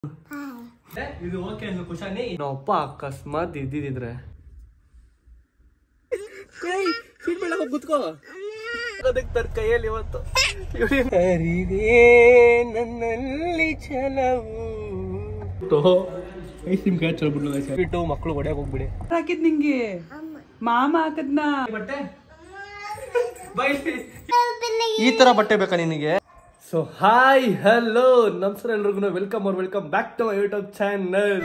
ಇದು ಓಕೆ ಅಂದ್ರೆ ಖುಷಾನಿ ನಮ್ಮ ಅಪ್ಪ ಅಕಸ್ಮಾತ್ ಇದ್ದಿದ್ರೆ ಸೀಟ್ ಮೇಲೆ ಹೋಗಿ ಕುತ್ಕೋ ಅದಕ್ಕೆ ತರ್ ಕೈಯಲ್ಲಿ ಇವತ್ತು ಹರಿದೇ ನನ್ನಲ್ಲಿ ಛಲವು ಐಸ್ ಕ್ರೀಮ್ ಕ್ಯಾಚ್ ಹೇಳ್ಬಿಡ್ಲು ಬಿಟ್ಟು ಮಕ್ಕಳು ಹೊಡೆಯಕ್ಕೆ ಹೋಗ್ಬಿಡಿ ಹಾಕಿದ್ ನಿಂಗೆ ಮಾಮ ಹಾಕದ್ನ ಬಟ್ಟೆ ಈ ತರ ಬಟ್ಟೆ ಬೇಕಾ ನಿನಗೆ ಸೊ ಹಾಯ್ ಹಲೋ ನಮಸ್ಕಾರ ಎಲ್ರಿಗೂ ವೆಲ್ಕಮ್ ಅವ್ರ welcome back to my YouTube channel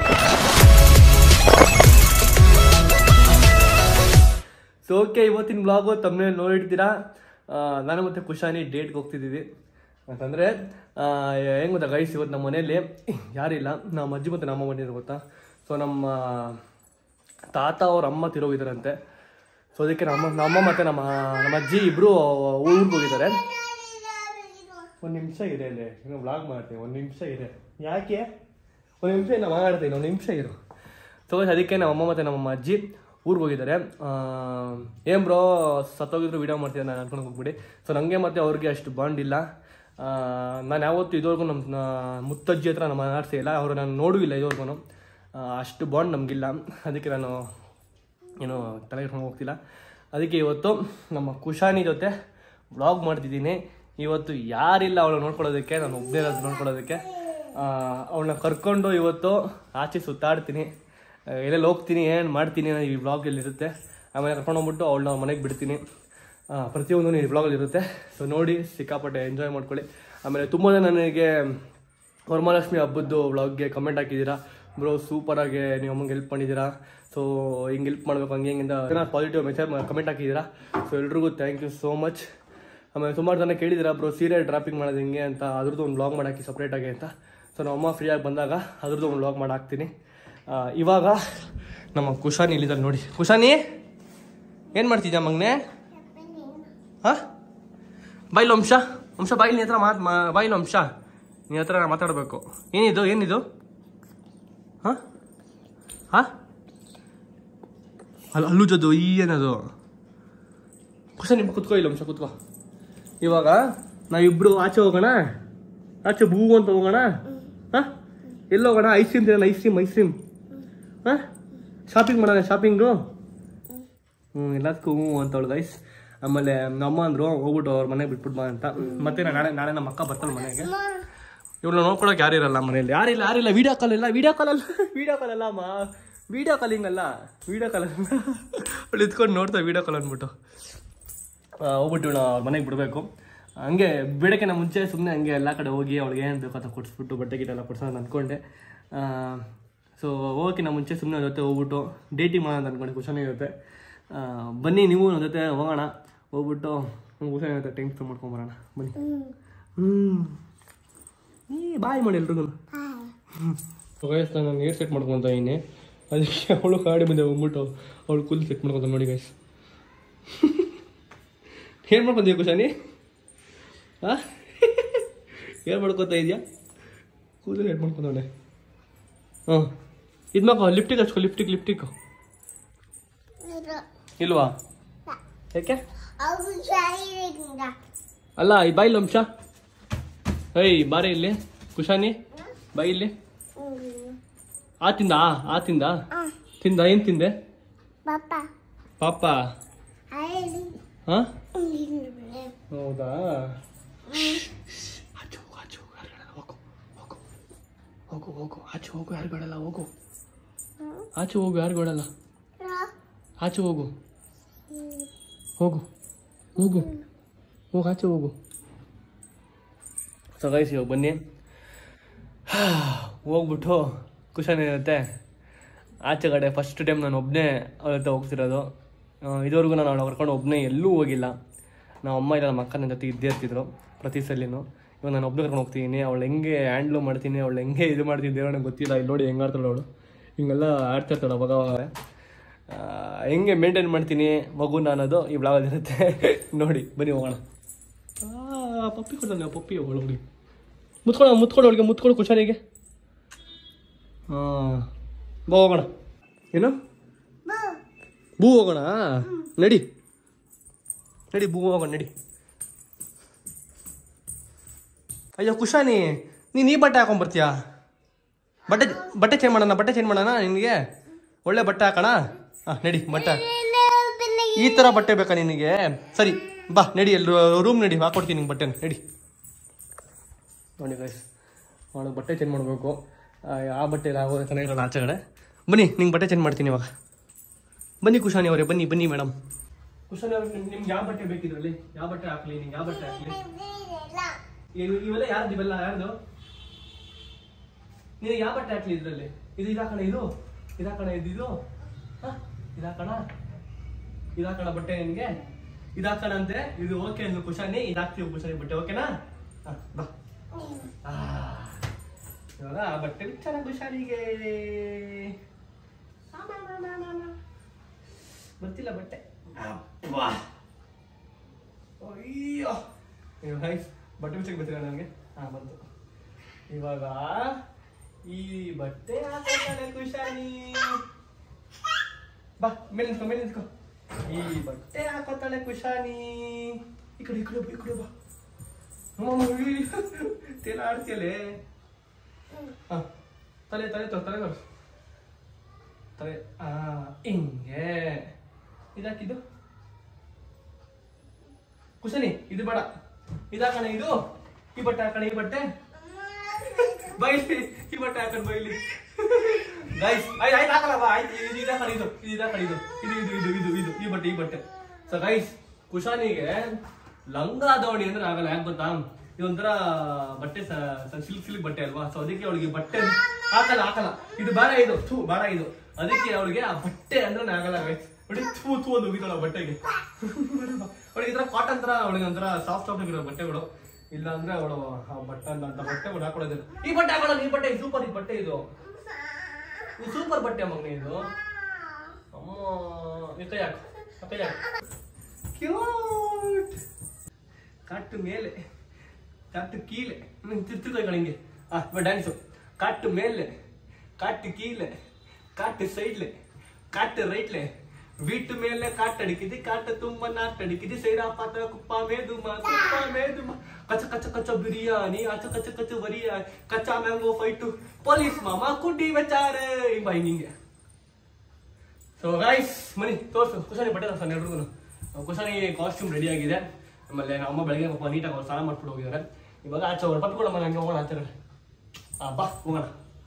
so okay ಇವತ್ತಿನ ಬ್ಲಾಗು ತಮ್ಮನೇ ನೋಡಿರ್ತೀರಾ ಆ, ನಾನು ಮತ್ತೆ ಕುಶಾನಿ ಡೇಟ್ಗೆ ಹೋಗ್ತಿದ್ದೀವಿ ಅಂತಂದರೆ ಹೆಂಗ್ ಗೊತ್ತಾ ಗೈಸ್ ಇವತ್ತು ನಮ್ಮ ಮನೇಲಿ ಯಾರಿಲ್ಲ ನಮ್ಮ ಅಜ್ಜಿ ಮತ್ತು ನಮ್ಮ ಮನೆಯವ್ರು ಗೊತ್ತಾ ಸೊ ನಮ್ಮ ತಾತ ಅವ್ರ ಅಮ್ಮ ತಿರೋಗಿದ್ದಾರಂತೆ ಸೊ ಅದಕ್ಕೆ ನಮ್ಮ ನಮ್ಮ ಮತ್ತೆ ನಮ್ಮ ನಮ್ಮ ಅಜ್ಜಿ ಇಬ್ರು ಊರಿಗೆ ಹೋಗಿದ್ದಾರೆ ಒಂದು ನಿಮಿಷ ಇದೆ ಅಲ್ಲಿ ಇನ್ನು ವ್ಲಾಗ್ ಮಾಡ್ತೀನಿ ಒಂದು ನಿಮಿಷ ಇದೆ ಯಾಕೆ ಒಂದು ನಿಮಿಷ ನಾನು ಮಾತಾಡ್ತೀನಿ ಒಂದು ನಿಮಿಷ ಇರು ಸೊ ಅದಕ್ಕೆ ನಮ್ಮ ಅಮ್ಮ ಮತ್ತು ನಮ್ಮ ಅಜ್ಜಿ ಊರಿಗೆ ಹೋಗಿದ್ದಾರೆ ಏನು ಬ್ರೋ ಸತ್ತೋಗಿದ್ರು ವಿಡಿಯೋ ಮಾಡ್ತೀನಿ ನಾನು ಅನ್ಕೊಂಡು ಹೋಗ್ಬಿಡಿ ಸೊ ನನಗೆ ಮತ್ತು ಅವ್ರಿಗೆ ಅಷ್ಟು ಬಾಂಡ್ ಇಲ್ಲ ನಾನು ಯಾವತ್ತೂ ಇದುವರೆಗೂ ನಮ್ಮ ಮುತ್ತಜ್ಜಿ ಹತ್ರ ನಾನು ಮಾತಾಡ್ಸೇ ಇಲ್ಲ ಅವರು ನಾನು ನೋಡುವಿಲ್ಲ ಇದುವರೆಗೂ ಅಷ್ಟು ಬಾಂಡ್ ನಮಗಿಲ್ಲ ಅದಕ್ಕೆ ನಾನು ಏನು ತಲೆ ಇಟ್ಕೊಂಡು ಹೋಗ್ತಿಲ್ಲ ಅದಕ್ಕೆ ಇವತ್ತು ನಮ್ಮ ಕುಶಾನಿ ಜೊತೆ ವ್ಲಾಗ್ ಮಾಡ್ತಿದ್ದೀನಿ ಇವತ್ತು ಯಾರಿಲ್ಲ ಅವಳು ನೋಡ್ಕೊಳ್ಳೋದಕ್ಕೆ ನಾನು ಒಬ್ಬನೇ ಇರೋದು ನೋಡ್ಕೊಳ್ಳೋದಕ್ಕೆ ಅವಳನ್ನ ಕರ್ಕೊಂಡು ಇವತ್ತು ಆಚೆ ಸುತ್ತಾಡ್ತೀನಿ ಆ, ಎಲ್ಲೆಲ್ಲಿ ಹೋಗ್ತೀನಿ ಏನು ಮಾಡ್ತೀನಿ ಅನ್ನೋದು ಈ ವ್ಲಾಗಲ್ಲಿ ಇರುತ್ತೆ ಆಮೇಲೆ ಕರ್ಕೊಂಡು ಹೋಗ್ಬಿಟ್ಟು ಅವಳನ್ನ ಮನೆಗೆ ಬಿಡ್ತೀನಿ ಆ, ಪ್ರತಿಯೊಂದು ಈ ವ್ಲಾಗಲ್ಲಿ ಇರುತ್ತೆ ಸೊ ನೋಡಿ ಸಿಕ್ಕಾಪಟ್ಟೆ ಎಂಜಾಯ್ ಮಾಡ್ಕೊಳ್ಳಿ ಆಮೇಲೆ ತುಂಬ ಜನ ನನಗೆ ವರಮಹಾಲಕ್ಷ್ಮಿ ಹಬ್ಬದ್ದು ವ್ಲಾಗ್ಗೆ ಕಮೆಂಟ್ ಹಾಕಿದ್ದೀರಾ ಬ್ರೋ ಸೂಪರಾಗಿ ನೀವು ಅಮ್ಮಂಗೆ ಹೆಲ್ಪ್ ಮಾಡಿದ್ದೀರಾ ಸೊ ಹಿಂಗೆ ಹೆಲ್ಪ್ ಮಾಡಬೇಕು ಹಂಗೆ ಹಿಂಗಿಂದ ಪಾಸಿಟಿವ್ ಮೆಸೇಜ್ ಕಮೆಂಟ್ ಹಾಕಿದ್ದೀರಾ ಸೊ ಎಲ್ರಿಗೂ ಥ್ಯಾಂಕ್ ಯು ಸೋ ಮಚ್ ಆಮೇಲೆ ಸುಮಾರು ಜನ ಕೇಳಿದ್ದೀರಾ ಬ್ರೋ ಸೀರಿಯಲ್ ಡ್ರಾಪಿಂಗ್ ಮಾಡೋದು ಹಿಂಗೆ ಅಂತ ಅದ್ರದ್ದು ಒಂದು ವ್ಲಾಗ್ ಮಾಡಾಕಿ ಸಪ್ರೇಟಾಗಿ ಅಂತ ಸೊ ನಮ್ಮ ಅಮ್ಮ ಫ್ರೀಯಾಗಿ ಬಂದಾಗ ಅದ್ರದ್ದು ಒಂದು ವ್ಲಾಗ್ ಮಾಡಾಕ್ತೀನಿ ಆ, ಇವಾಗ ನಮ್ಮ ಕುಶಾನಿ ಇಲ್ಲಿದ್ದಾರೆ ನೋಡಿ ಕುಶಾನಿ ಏನು ಮಾಡ್ತಿದ್ಯಾ ಮಗನೆ ಹಾಂ ಬಾಯ್ಲು ವಂಶ ವಂಶ ಬಾಯಿಲ್ ನಿನ್ನ ಹತ್ರ ಮಾತು ಮಾ ಬಾಯ್ಲು ವಂಶ ನಿನ್ನ ಹತ್ರ ನಾನು ಮಾತಾಡಬೇಕು ಏನಿದು ಏನಿದು ಹಾಂ ಹಾಂ ಅಲ್ಲಿ ಅಲ್ಲುಜದು ಈ ಏನದು ಕುಶ ನಿಮ್ಮ ಕುತ್ಕೋ ಇಲ್ಲ ವಂಶ ಕುತ್ಕೋ ಇವಾಗ ನಾವಿಬ್ರು ಆಚೆ ಹೋಗೋಣ ಆಚೆ ಬೂ ಅಂತ ಹೋಗೋಣ ಹಾಂ ಎಲ್ಲಿ ಹೋಗೋಣ ಐಸ್ ಕ್ರೀಮ್ ತಿನ್ನೋಣ ಐಸ್ ಕ್ರೀಮ್ ಐಸ್ ಕ್ರೀಮ್ ಹಾಂ ಶಾಪಿಂಗ್ ಮಾಡೋಣ ಶಾಪಿಂಗು ಹ್ಞೂ ಎಲ್ಲದಕ್ಕೂ ಹ್ಞೂ ಅಂತವಳು ಗೈಸ್ ಆಮೇಲೆ ನಮ್ಮ ಅಂದ್ರು ಹೋಗ್ಬಿಟ್ಟು ಅವ್ರ ಮನೆಗೆ ಬಿಟ್ಬಿಟ್ಟು ಬಾ ಅಂತ ಮತ್ತೆ ನಾ ನಾಳೆ ನಾಳೆ ನಮ್ಮ ಅಕ್ಕ ಬರ್ತಾಳೆ ಮನೆಗೆ ಇವ್ಳನ್ನ ನೋಡ್ಕೊಳಕ್ಕೆ ಯಾರು ಇರಲ್ಲ ಮನೇಲಿ ಯಾರಿಲ್ಲ ಯಾರಿಲ್ಲ ವಿಡಿಯೋ ಕಾಲ್ ಇಲ್ಲ ವಿಡಿಯೋ ಕಾಲ್ ಅಲ್ಲ ವಿಡಿಯೋ ಕಾಲ್ ಅಲ್ಲ ಅಮ್ಮ ವಿಡಿಯೋ ಕಾಲಿಂಗ್ ಅಲ್ಲ ವಿಡಿಯೋ ಕಾಲ್ ಅಲ್ಲ ಅವಳು ಇದ್ಕೊಂಡು ನೋಡ್ತಾ ವಿಡಿಯೋ ಕಾಲ್ ಅಂದ್ಬಿಟ್ಟು ಆ, ಹೋಗ್ಬಿಟ್ಟು ಇವಳು ಅವ್ರ ಮನೆಗೆ ಬಿಡಬೇಕು ಹಂಗೆ ಬಿಡೋಕ್ಕಿಂತ ಮುಂಚೆ ಸುಮ್ಮನೆ ಹಂಗೆ ಎಲ್ಲ ಕಡೆ ಹೋಗಿ ಅವಳಿಗೆ ಏನು ಬೇಕು ಅಂತ ಕೊಡಿಸ್ಬಿಟ್ಟು ಬಟ್ಟೆ ಗಿಟ್ಟೆಲ್ಲ ಕೊಡ್ಸೋಣ ಅಂತ ಅಂದ್ಕೊಂಡೆ ಸೊ ಹೋಗೋಕ್ಕಿಂತ ಮುಂಚೆ ಸುಮ್ಮನೆ ಜೊತೆ ಹೋಗ್ಬಿಟ್ಟು ಡೇಟಿಂಗ್ ಮಾಡೋಣ ಅಂತ ಅಂದ್ಕೊಂಡೆ ಕುಶಾನಿ ಜೊತೆ ಆ, ಬನ್ನಿ ನೀವು ನನ್ನ ಜೊತೆ ಹೋಗೋಣ ಹೋಗ್ಬಿಟ್ಟು ಕುಶಾನಿ ಜೊತೆ ಟೈಮ್ ಸ್ಪೆಂಡ್ ಮಾಡ್ಕೊಂಬರೋಣ ಬನ್ನಿ ಹ್ಞೂ ಈ ಬಾಯ್ ಮಾಡಿ ಎಲ್ರಿಗೂ ಗೈಸ್ ನಾನು ಏರ್ ಸೆಟ್ ಮಾಡ್ಕೊತ ಇದ್ದೀನಿ ಅದಕ್ಕೆ ಅವಳು ಕಾಡಿ ಬಂದೆ ಹೋಗ್ಬಿಟ್ಟು ಅವಳು ಕೂಲ್ ಸೆಟ್ ಮಾಡ್ಕೊತ ನೋಡಿ ಗೈಸ್ ಏನು ಮಾಡ್ಕೊಂತೀಯ ಕುಶಾನಿ ಹಾಂ ಏನು ಮಾಡ್ಕೊತ ಇದೆಯಾ ಕೂದಲು ಸೆಟ್ ಮಾಡ್ಕೊಂತವಳೆ ಹಾಂ ಇದು ಮಾಕೋ ಲಿಫ್ಟಿಗೆ ಹಚ್ಕೋ ಲಿಫ್ಟಿಗೆ ಲಿಫ್ಟಿಗೆ ಇಲ್ವಾ ಯಾಕೆ ಅಲ್ಲ ಈ ಬಾಯಿಲ್ ಅಂಶ ಏಯ್ ಬಾರಿ ಇಲ್ಲಿ ಕುಶಾನಿ ಬಾಯಿ ಇಲ್ಲಿ ಆ ತಿಂದ ಆ ಆ ತಿಂದ ತಿಂದ ಏನ್ ತಿಂದೆ ಪಾಪ ಹಾ ಹೌದಾ ಆಚೆ ಹೋಗು ಆಚೆ ಹೋಗು ಯಾರುಗಳೆಲ್ಲ ಹೋಗು ಹೋಗು ಹೋಗು ಹೋಗು ಆಚೆ ಹೋಗು ಯಾರುಗಳೆಲ್ಲ ಹೋಗು ಆಚೆ ಹೋಗು ಯಾರುಗಳೆಲ್ಲ ಆಚೆ ಹೋಗು ಹೋಗು ಹೋಗು ಹೋಗು ಆಚೆ ಹೋಗು ಸೊ ಗೈಸ್ ಇವಾಗ ಬನ್ನಿ ಹೋಗ್ಬಿಟ್ಟು ಕುಶನ್ ಇರುತ್ತೆ ಆಚೆ ಕಡೆ ಫಸ್ಟ್ ಟೈಮ್ ನಾನು ಒಬ್ಬನೇ ಅವ್ರ ಹತ್ರ ಹೋಗ್ತಿರೋದು ಆ, ಇದುವರೆಗೂ ನಾನು ಅವ್ಳು ಕರ್ಕೊಂಡು ಒಬ್ಬನೇ ಎಲ್ಲೂ ಹೋಗಿಲ್ಲ ನಮ್ಮ ಅಮ್ಮ ಇಲ್ಲ ನಮ್ಮ ಅಕ್ಕ ನನ್ನ ಜೊತೆ ಇದ್ದೇ ಇರ್ತಿದ್ರು ಪ್ರತಿ ಸಲಿನೂ ಇವಾಗ ನಾನು ಒಬ್ಬನೇ ಕರ್ಕೊಂಡು ಹೋಗ್ತೀನಿ ಅವಳು ಹೆಂಗೆ ಹ್ಯಾಂಡ್ಲು ಮಾಡ್ತೀನಿ ಅವಳು ಹೆಂಗೆ ಇದು ಮಾಡ್ತೀನಿ ದೇವ್ರ ನನಗೆ ಗೊತ್ತಿಲ್ಲ ಇಲ್ಲಿ ನೋಡಿ ಹೆಂಗೆ ಆಡ್ತಾಳೆ ಅವಳು ಹಿಂಗೆಲ್ಲ ಆಡ್ತಾ ಇರ್ತಾಳೆ ಅವಾಗ ಅವಾಗ ಆ, ಹೆಂಗೆ ಮೇಂಟೈನ್ ಮಾಡ್ತೀನಿ ಮಗುನ ಅನ್ನೋದು ಈ ಬ್ಲಾಗಲ್ಲಿರುತ್ತೆ ನೋಡಿ ಬನ್ನಿ ಹೋಗೋಣ ಆ, ಪಪ್ಪಿ ಕೊಡಲ್ಲ ಪಪ್ಪಿ ಒಳಗಡೆ ಮುತ್ಕೊಳ್ಳೋ ಮುತ್ಕೊಳ್ಳೋ ಅವಳಿಗೆ ಮುತ್ಕೊಳ್ಳೋ ಕುಶಾನಿಗೆ ಹಾಂ ಬಾ ಹೋಗೋಣ ಏನು ಬೂ ಹೋಗೋಣ ನಡಿ ನಡಿ ಬೂ ಹೋಗೋಣ ನಡಿ ಅಯ್ಯೋ ಕುಶಾನಿ ನೀನು ಈ ಬಟ್ಟೆ ಹಾಕೊಂಬರ್ತೀಯಾ ಬಟ್ಟೆ ಬಟ್ಟೆ ಚೇಂಜ್ ಮಾಡೋಣ ಬಟ್ಟೆ ಚೇಂಜ್ ಮಾಡೋಣ ನಿನಗೆ ಒಳ್ಳೆ ಬಟ್ಟೆ ಹಾಕೋಣ ಹಾಂ ನಡಿ ಬಟ್ಟೆ ಈ ಥರ ಬಟ್ಟೆ ಬೇಕಾ ನಿನಗೆ ಸರಿ ಬಾ ನಡಿ ಎಲ್ಲಿ ರೂಮ್ ನಡಿ ಹಾಕೊಡ್ತೀನಿ ನಿಂಗೆ ಬಟ್ಟೆನ ನಡಿ ನೋಡಿ ಗೈಸ್ ಅವಳು ಬಟ್ಟೆ ಚೇಂಜ್ ಮಾಡಬೇಕು ಆ ಬಟ್ಟೆ ಎಲ್ಲ ಆಗೋದು ಚೆನ್ನಾಗಿರಲ್ಲ ಆಚೆ ಕಡೆ ಬನ್ನಿ ನಿಂಗೆ ಬಟ್ಟೆ ಚೇಂಜ್ ಮಾಡ್ತೀನಿ ಇವಾಗ ಬನ್ನಿ ಕುಶಾನಿ ಅವರೇ ಬನ್ನಿ ಬನ್ನಿ ಮೇಡಮ್ ಕುಶಾನಿ ಅವ್ರಿಗೆ ನಿಮ್ಗೆ ಯಾವ ಬಟ್ಟೆ ಬೇಕಿದ್ರಲ್ಲಿ ಯಾವ ಬಟ್ಟೆ ಹಾಕ್ಲಿ ನಿಂಗೆ ಯಾವ ಬಟ್ಟೆ ಹಾಕ್ಲಿ ಏನು ಇವೆಲ್ಲ ಯಾರ್ದು ಇವೆಲ್ಲ ಯಾರ್ದು ನೀನು ಯಾವ ಬಟ್ಟೆ ಹಾಕ್ಲಿ ಇದ್ರಲ್ಲಿ ಇದು ಇದಾಕಣ ಇದು ಇದಾಕಣ ಇದು ಇದು ಹ? ಇದಾಕಣ ಇದಾಕಣ ಬಟ್ಟೆ ನಿನ್ಗೆ ಇದಾಕಣ ಅಂತೆ ಇದು ಓಕೆ ಅಂದ್ಲು ಕುಶಾನಿ ಇದಾಕ್ತೀವಿ ಕುಶಾನಿ ಬಟ್ಟೆ ಓಕೆನಾ ಹ, ಬಾ ಆ, ಇವಾಗ ಆ ಬಟ್ಟೆ ಬಿಚ್ಚಣ ಕುಶಾನಿಗೆ ಆ, ಮಾ, ಮಾ, ಮಾ, ಮಾ, ಮಾ. ಬರ್ತಿಲ್ಲ ಬಟ್ಟೆ ಅಬ್ಬಾ. ಅಯ್ಯೋ ಅಯ್ಯೋ ಗೈಸ್ ಬಟ್ಟೆ ಬಿಚ್ಚಕ್ಕೆ ಬರ್ತೀರಾ ನನಗೆ ಹಾ ಬಂತು ಇವಾಗ ಈ ಬಟ್ಟೆ ಹಾಕೋತಾಳೆ ಕುಶಾನಿ ಬಾ ಮೇಲೆ ನಿಂತ್ಕೊ ಮೇಲೆ ನಿಂತ್ಕೊ ಈ ಬಟ್ಟೆ ಹಾಕೋತಾಳೆ ಕುಶಾನಿ ಈ ಕಡೆ ಈ ಕಡೆ ಬಾ, ಈ ಕಡೆ ಬಾ ತೇಲ ಆಡ್ತಿಯಲ್ಲೇ ಹಾ ತಲೆ ತಲೆ ತೋ ತಲೆ ತೋರ್ಸು ತಲೆ ಆ ಹಿಂಗೆ ಇದಾಕಿದ್ದು ಕುಶನಿ ಇದು ಬೇಡ ಇದಾಕಣ ಇದು ಈ ಬಟ್ಟೆ ಹಾಕಣ ಈ ಬಟ್ಟೆ ಬೈಲಿ ಈ ಬಟ್ಟೆ ಹಾಕಣ ಬೈಲಿ ಗೈಸ್ ಆಯ್ತು ಆಯ್ತು ಹಾಕಲ್ಲ ಬಾ ಆಯ್ತು ಇದು ಇದು ಹಾಕಣ ಇದು ಇದು ಹಾಕಣ ಇದು ಇದು ಇದು ಇದು ಇದು ಇದು ಈ ಬಟ್ಟೆ ಈ ಬಟ್ಟೆ ಸೊ ಗೈಸ್ ಕುಶಾನಿಗೆ ಲಂಗ ದಾವಣಿ ಅಂದ್ರೆ ಆಗಲ್ಲ ಯಾಕೆ ಗೊತ್ತಾ ಇದೊಂಥರ ಬಟ್ಟೆ ಸಿಲ್ಕ್ ಸಿಲ್ಕ್ ಬಟ್ಟೆ ಅಲ್ವಾ ಸೊ ಅದಕ್ಕೆ ಅವಳಿಗೆ ಬಟ್ಟೆ ಹಾಕಲ್ಲ ಹಾಕಲ್ಲ ಇದು ಬೇಡ ಇದು ಥೂ ಬೇಡ ಇದು ಅದಕ್ಕೆ ಅವಳಿಗೆ ಆ ಬಟ್ಟೆ ಅಂದ್ರೆ ಆಗಲ್ಲ ಗೈಸ್ ನೋಡಿ ಥೂ ಥೂ ಒಂದು ಹೋಗಿದ್ದಾಳ ಆ ಬಟ್ಟೆಗೆ ಅವಳಿಗೆ ಈ ತರ ಕಾಟನ್ ತರ ಅವಳಿಗೆ ಒಂಥರ ಸಾಫ್ಟ್ ಸಾಫ್ಟ್ ಆಗಿರೋ ಬಟ್ಟೆಗಳು ಇಲ್ಲ ಅಂದ್ರೆ ಅವಳು ಆ ಬಟ್ಟೆ ಅಂತ ಬಟ್ಟೆಗಳು ಹಾಕೊಳ್ಳೋದಿಲ್ಲ ಈ ಬಟ್ಟೆ ಹಾಕೊಳ್ಳೋದು ಈ ಬಟ್ಟೆ ಸೂಪರ್ ಈ ಬಟ್ಟೆ ಇದು ಇದು ಸೂಪರ್ ಬಟ್ಟೆ ಮಗನೇ ಇದು ಅಮ್ಮ ಈ ಕೈ ಹಾಕು ಆ ಕೈ ಹಾಕು ಕ್ಯೂಟ್ ಕಟ್ಟು ಮೇಲೆ ಕಟ್ಟು ಕೀಲೆ ತಿರ್ತಿರ್ಬೇಕು ಹಿಂಗೆ ಆ ಡ್ಯಾನ್ಸು ಕಟ್ಟು ಮೇಲೆ ಕಟ್ಟು ಕೀಲೆ ಕಾட்டு ಸೈಡ್ಲೆ ಕಾட்டு ರೈಟ್ಲೆ வீட்டு மேல காட்டடிக்குது காட்ட தும்ப நாட்டடிக்குது சைடா பார்த்தா குப்பா மேதுமா குப்பா மேதுமா கச்ச கச்ச கச்ச பிரியாணி அச்ச கச்ச கச்ச வரியா கச்சா மேங்கோ ஃபைட்டு போலೀಸ್ ಮಾಮಾ ಕುಂಡಿ ಬಚಾರೆ ಹಿಂಗ ಹಿಂಗೆ ಸೊ ಗೈಸ್ ಮನಿ ತೋರ್ಸು ಕುಶಾನಿ ಬಟ್ಟೆ ತೋರ್ಸು ಎಲ್ರಿಗೂ ಕುಶಾನಿ ಕಾಸ್ಟ್ಯೂಮ್ ರೆಡಿ ಆಗಿದೆ ಆಮೇಲೆ ನಮ್ಮ ಅಮ್ಮ ಬೆಳಗ್ಗೆ ಪಾಪ ನೀಟಾಗಿ ಅವ್ರು ಸ್ನಾನ ಮಾಡ್ಬಿಟ್ಟು ಹೋಗಿದ್ದಾರೆ ಇವಾಗ ಆಚೆ ಹೋಗೋಣ ಪಟ್ಕೊಡಮ್ಮ ನಂಗೆ ಹೋಗೋಣ ಆಚೆ ಕಡೆ. ಆ ಬಾ ಹೋಗೋಣ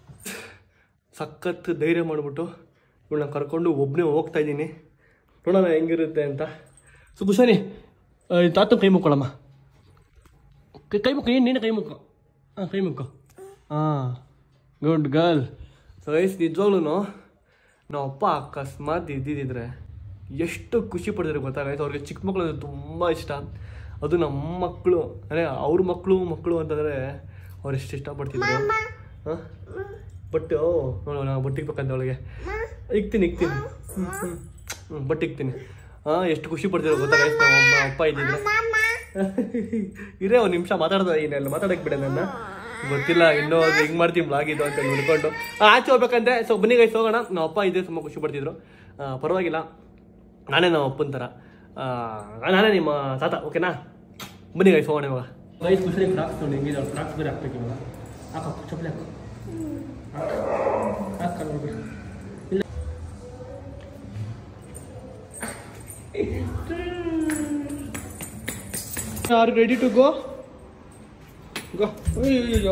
ಸಖತ್ ಧೈರ್ಯ ಮಾಡಿಬಿಟ್ಟು ಇವಳನ್ನ ಕರ್ಕೊಂಡು ಒಬ್ಬನೇ ಹೋಗ್ತಾ ಇದ್ದೀನಿ ನೋಡೋಣ ಹೆಂಗಿರುತ್ತೆ ಅಂತ ಸೊ ಕುಶಾನಿ ತಾತ ಕೈ ಮುಕ್ಕೊಳ್ಳಮ್ಮ ಕೈ ಕೈ ಮುಕ್ಕ ಏನು ನೀನು ಕೈ ಮುಕ್ಕ ಹಾಂ ಕೈ ಮುಕ್ಕ ಹಾಂ ಗುಡ್ ಗರ್ಲ್ ಸೊ ಗೈಸ್ ನಿಜವಾಗ್ಲೂ ನಮ್ಮ ಅಪ್ಪ ಅಕಸ್ಮಾತ್ ಇದ್ದಿದ್ದಿದ್ರೆ ಎಷ್ಟು ಖುಷಿ ಪಡ್ತಾರೆ ಗೊತ್ತಾಗೈತೆ ಅವ್ರಿಗೆ ಚಿಕ್ಕ ಮಕ್ಕಳು ಅಂದ್ರೆ ತುಂಬ ಇಷ್ಟ ಅದು ನಮ್ಮ ಮಕ್ಕಳು ಅಂದರೆ ಅವ್ರ ಮಕ್ಕಳು ಮಕ್ಕಳು ಅಂತಂದರೆ ಅವ್ರು ಎಷ್ಟು ಇಷ್ಟಪಡ್ತಿದ್ರು ಹಾಂ ಬಟ್ ನೋಡು ನಾವು ಬಟ್ಟೆ ಇಕ್ಬೇಕಂತ ಅವಳಿಗೆ ಇಕ್ತೀನಿ ಇಕ್ತೀನಿ ಹ್ಞೂ ಹ್ಞೂ ಹ್ಞೂ ಬಟ್ಟೆ ಇಕ್ತೀನಿ ಹಾಂ ಎಷ್ಟು ಖುಷಿ ಪಡ್ತಿದ್ರು ಗೊತ್ತಾಗೈತೆ ನಮ್ಮ ಅಮ್ಮ ಅಪ್ಪ ಇದ್ದಿದ್ರೆ ಇರೇ ಒಂದು ನಿಮಿಷ ಮಾತಾಡ್ತಾ ಇದೀನಿ ಮಾತಾಡಕ್ ಬಿಡ ನನ್ನ ಗೊತ್ತಿಲ್ಲ ಇನ್ನೂ ಅದು ಹೆಂಗ್ ಮಾಡ್ತೀವಿ ಬ್ಲಾಗ್ ಇದು ಅಂತ ನೋಡ್ಕೊಂಡು ಆ, ಆಚೆ ಹೋಗ್ಬೇಕಂತೆ ಸೊ ಬನ್ನಿ ಗೈಸ್ ಹೋಗೋಣ ನಮ್ಮ ಅಪ್ಪ ಇದ್ದೇ ತುಂಬ ಖುಷಿ ಪಡ್ತಿದ್ರು ಆ, ಪರವಾಗಿಲ್ಲ ನಾನೇ ನಮ್ಮ ಅಪ್ಪನ ಥರ ಆ, ನಾನೇ ನಿಮ್ಮ ತಾತ ಓಕೆನಾ ಬನ್ನಿ ಗೈಸ್ ಹೋಗೋಣ ಇವಾಗ ಗೈಸ್ ಖುಷಿ ಫ್ರಾಕ್ಸ್ ನೋಡಿ ಹೆಂಗಿದೆ ಫ್ರಾಕ್ಸ್ ಬೇರೆ ಹಾಕ್ಬೇಕು ಇವಾಗ ಹಾಕೋ ಚಪ್ಪಲಿ ಹಾಕೋ ಹಾಕ ನೋಡ್ಬಿಡು ಇಲ್ಲ are ready to go go ಅಯ್ಯೋ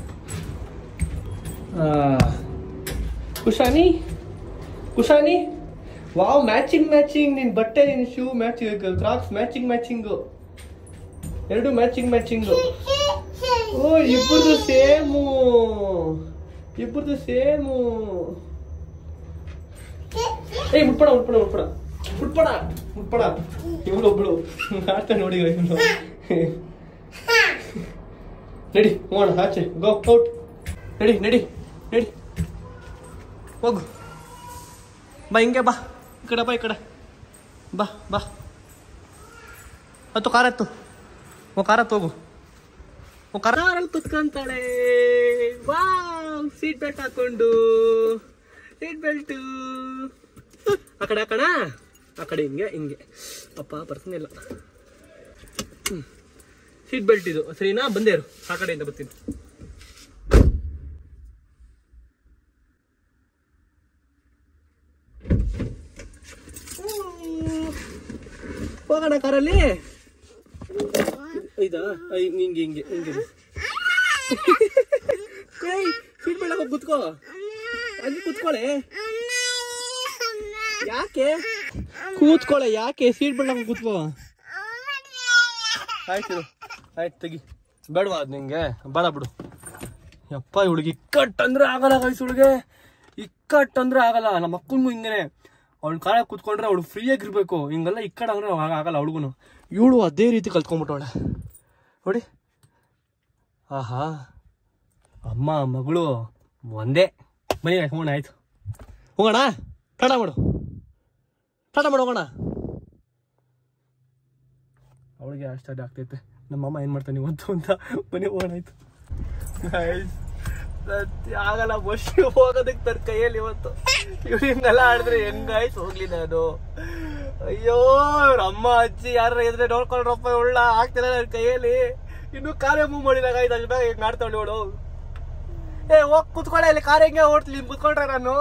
Kushani Kushani wow matching matching ನಿನ್ ಬಟ್ಟೆ ನಿನ್ shoe matching crocs matching matching ಎರಡು ಮ್ಯಾಚಿಂಗ್ ಮ್ಯಾಚಿಂಗು ಓ ಇಬ್ಬರದು ಸೇಮು ಇಬ್ಬರದು ಸೇಮು ಏಯ್ ಮುಟ್ಪಡ ಮುಟ್ಪಡ ಮುಟ್ಪಡ ಮುಟ್ಪಡ ಮುಟ್ಪಡ ಇವಳು ಒಬ್ಳು ಆಡ್ತಾ ನೋಡಿ ಇವಳು ನಡಿ ಹೋಗೋಣ ಆಚೆ ಗೋ ಔಟ್ ನಡಿ ನಡಿ ನಡಿ ಹೋಗು ಬಾ ಹಿಂಗೆ ಬಾ ಈ ಕಡೆ ಬಾ ಈ ಕಡೆ ಬಾ ಬಾ ಹತ್ತು ಕಾರ ಹತ್ತು ಓ ಕಾರ ಹತ್ತು ಹೋಗು ಓ ಕಾರಲ್ಲಿ ಕುತ್ಕೊಂತಾಳೆ ವಾ ಸೀಟ್ ಬೆಲ್ಟ್ ಹಾಕೊಂಡು ಸೀಟ್ ಬೆಲ್ಟು ಆ ಕಡೆ ಆ ಕಡೆ ಆ ಕಡೆ ಹಿಂಗೆ ಹಿಂಗೆ ಅಪ್ಪ ಬರ್ತಾನೆ ಇಲ್ಲ ಹ್ಞೂ ಸೀಟ್ ಬೆಲ್ಟ್ ಇದು ಸರಿನಾ ಬಂದೇ ಇರು ಆ ಕಡೆಯಿಂದ ಬರ್ತೀನಿ ಹೋಗೋಣ ಕಾರಲ್ಲಿ ಇದಾ ಹಿಂಗೆ ಹಿಂಗೆ ಹಿಂಗೆ ಸೀಟ್ ಬೆಳಕ ಕುತ್ಕೋ ಅಲ್ಲಿ ಕುತ್ಕೊಳ್ಳೆ ಯಾಕೆ ಕೂತ್ಕೊಳ್ಳೆ ಯಾಕೆ ಸೀಟ್ ಬೆಳಕ ಕುತ್ಕೋ ಆಯ್ತು ಆಯ್ತು ತೆಗಿ ಬೇಡವಾ ಅದು ನಿಂಗೆ ಬೇಡ ಬಿಡು ಯಪ್ಪ ಇವಳಿಗೆ ಇಕ್ಕಟ್ ಅಂದ್ರೆ ಆಗಲ್ಲ ಗೈಸ್ ಇವಳಿಗೆ ಇಕ್ಕಟ್ ಅಂದ್ರೆ ಆಗಲ್ಲ ನಮ್ಮ ಅಕ್ಕನಿಗೂ ಹಿಂಗೇನೆ ಅವಳ ಕಾಲ ಕುತ್ಕೊಂಡ್ರೆ ಅವಳು ಫ್ರೀಯಾಗಿರ್ಬೇಕು ಹಿಂಗೆಲ್ಲ ಇಕ್ಕಟ್ ಅಂದ್ರೆ ಆಗ- ಆಗಲ್ಲ ಅವಳಿಗೂ ಇವಳು ಅದೇ ರೀತಿ ಕಲ್ತ್ಕೊಂಡ್ಬಿಟ್ಟವಳೆ ನೋಡಿ ಆಹಾ ಅಮ್ಮ ಮಗಳು ಒಂದೇ ಬನ್ನಿ ಹೋಗೋಣ ಆಯ್ತು ಹೋಗೋಣ ಟಾಟಾ ಮಾಡು ಟಾಟಾ ಮಾಡು ಹೋಗೋಣ ಅವಳಿಗೆ ಅಷ್ಟಾಗಿ ಆಗ್ತೈತೆ ನಮ್ಮ ಅಮ್ಮ ಏನು ಮಾಡ್ತಾನೆ ಇವತ್ತು ಅಂತ ಬನ್ನಿ ಹೋಗೋಣ ಆಯ್ತು Guys, ಸತ್ಯ ಆಗಲ್ಲ ಬಸ್ ಹೋಗೋದಕ್ಕೆ ತನ್ನ ಕೈಯಲ್ಲಿ ಇವತ್ತು ಇವ್ರು ಹಿಂಗೆಲ್ಲ ಆಡಿದ್ರೆ ಹೆಂಗಾಯ್ತು ಹೋಗ್ಲಿ ನಾನು ಅಯ್ಯೋ ಇವ್ರ ಅಮ್ಮ ಅಜ್ಜಿ ಯಾರ ಎದ್ರೆ ನೋಡ್ಕೊಂಡ್ರಪ್ಪ ಉಳ್ಳ ಆಗ್ತಿಲ್ಲ ನನ್ನ ಕೈಯಲ್ಲಿ ಇನ್ನು ಕಾರೇ ಮೂವ್ ಮಾಡಿದಾಗ ಆಯ್ತು ಅಷ್ಟು ಹಿಂಗೆ ಮಾಡ್ತಾಳೆ ಇವಳು ಏ ಹೋಗ್ ಕುತ್ಕೊಳ್ಳೆ ಇಲ್ಲಿ ಕಾರ್ ಹೆಂಗೆ ಓಡ್ಲಿ ಕುತ್ಕೊಂಡ್ರೆ ನಾನು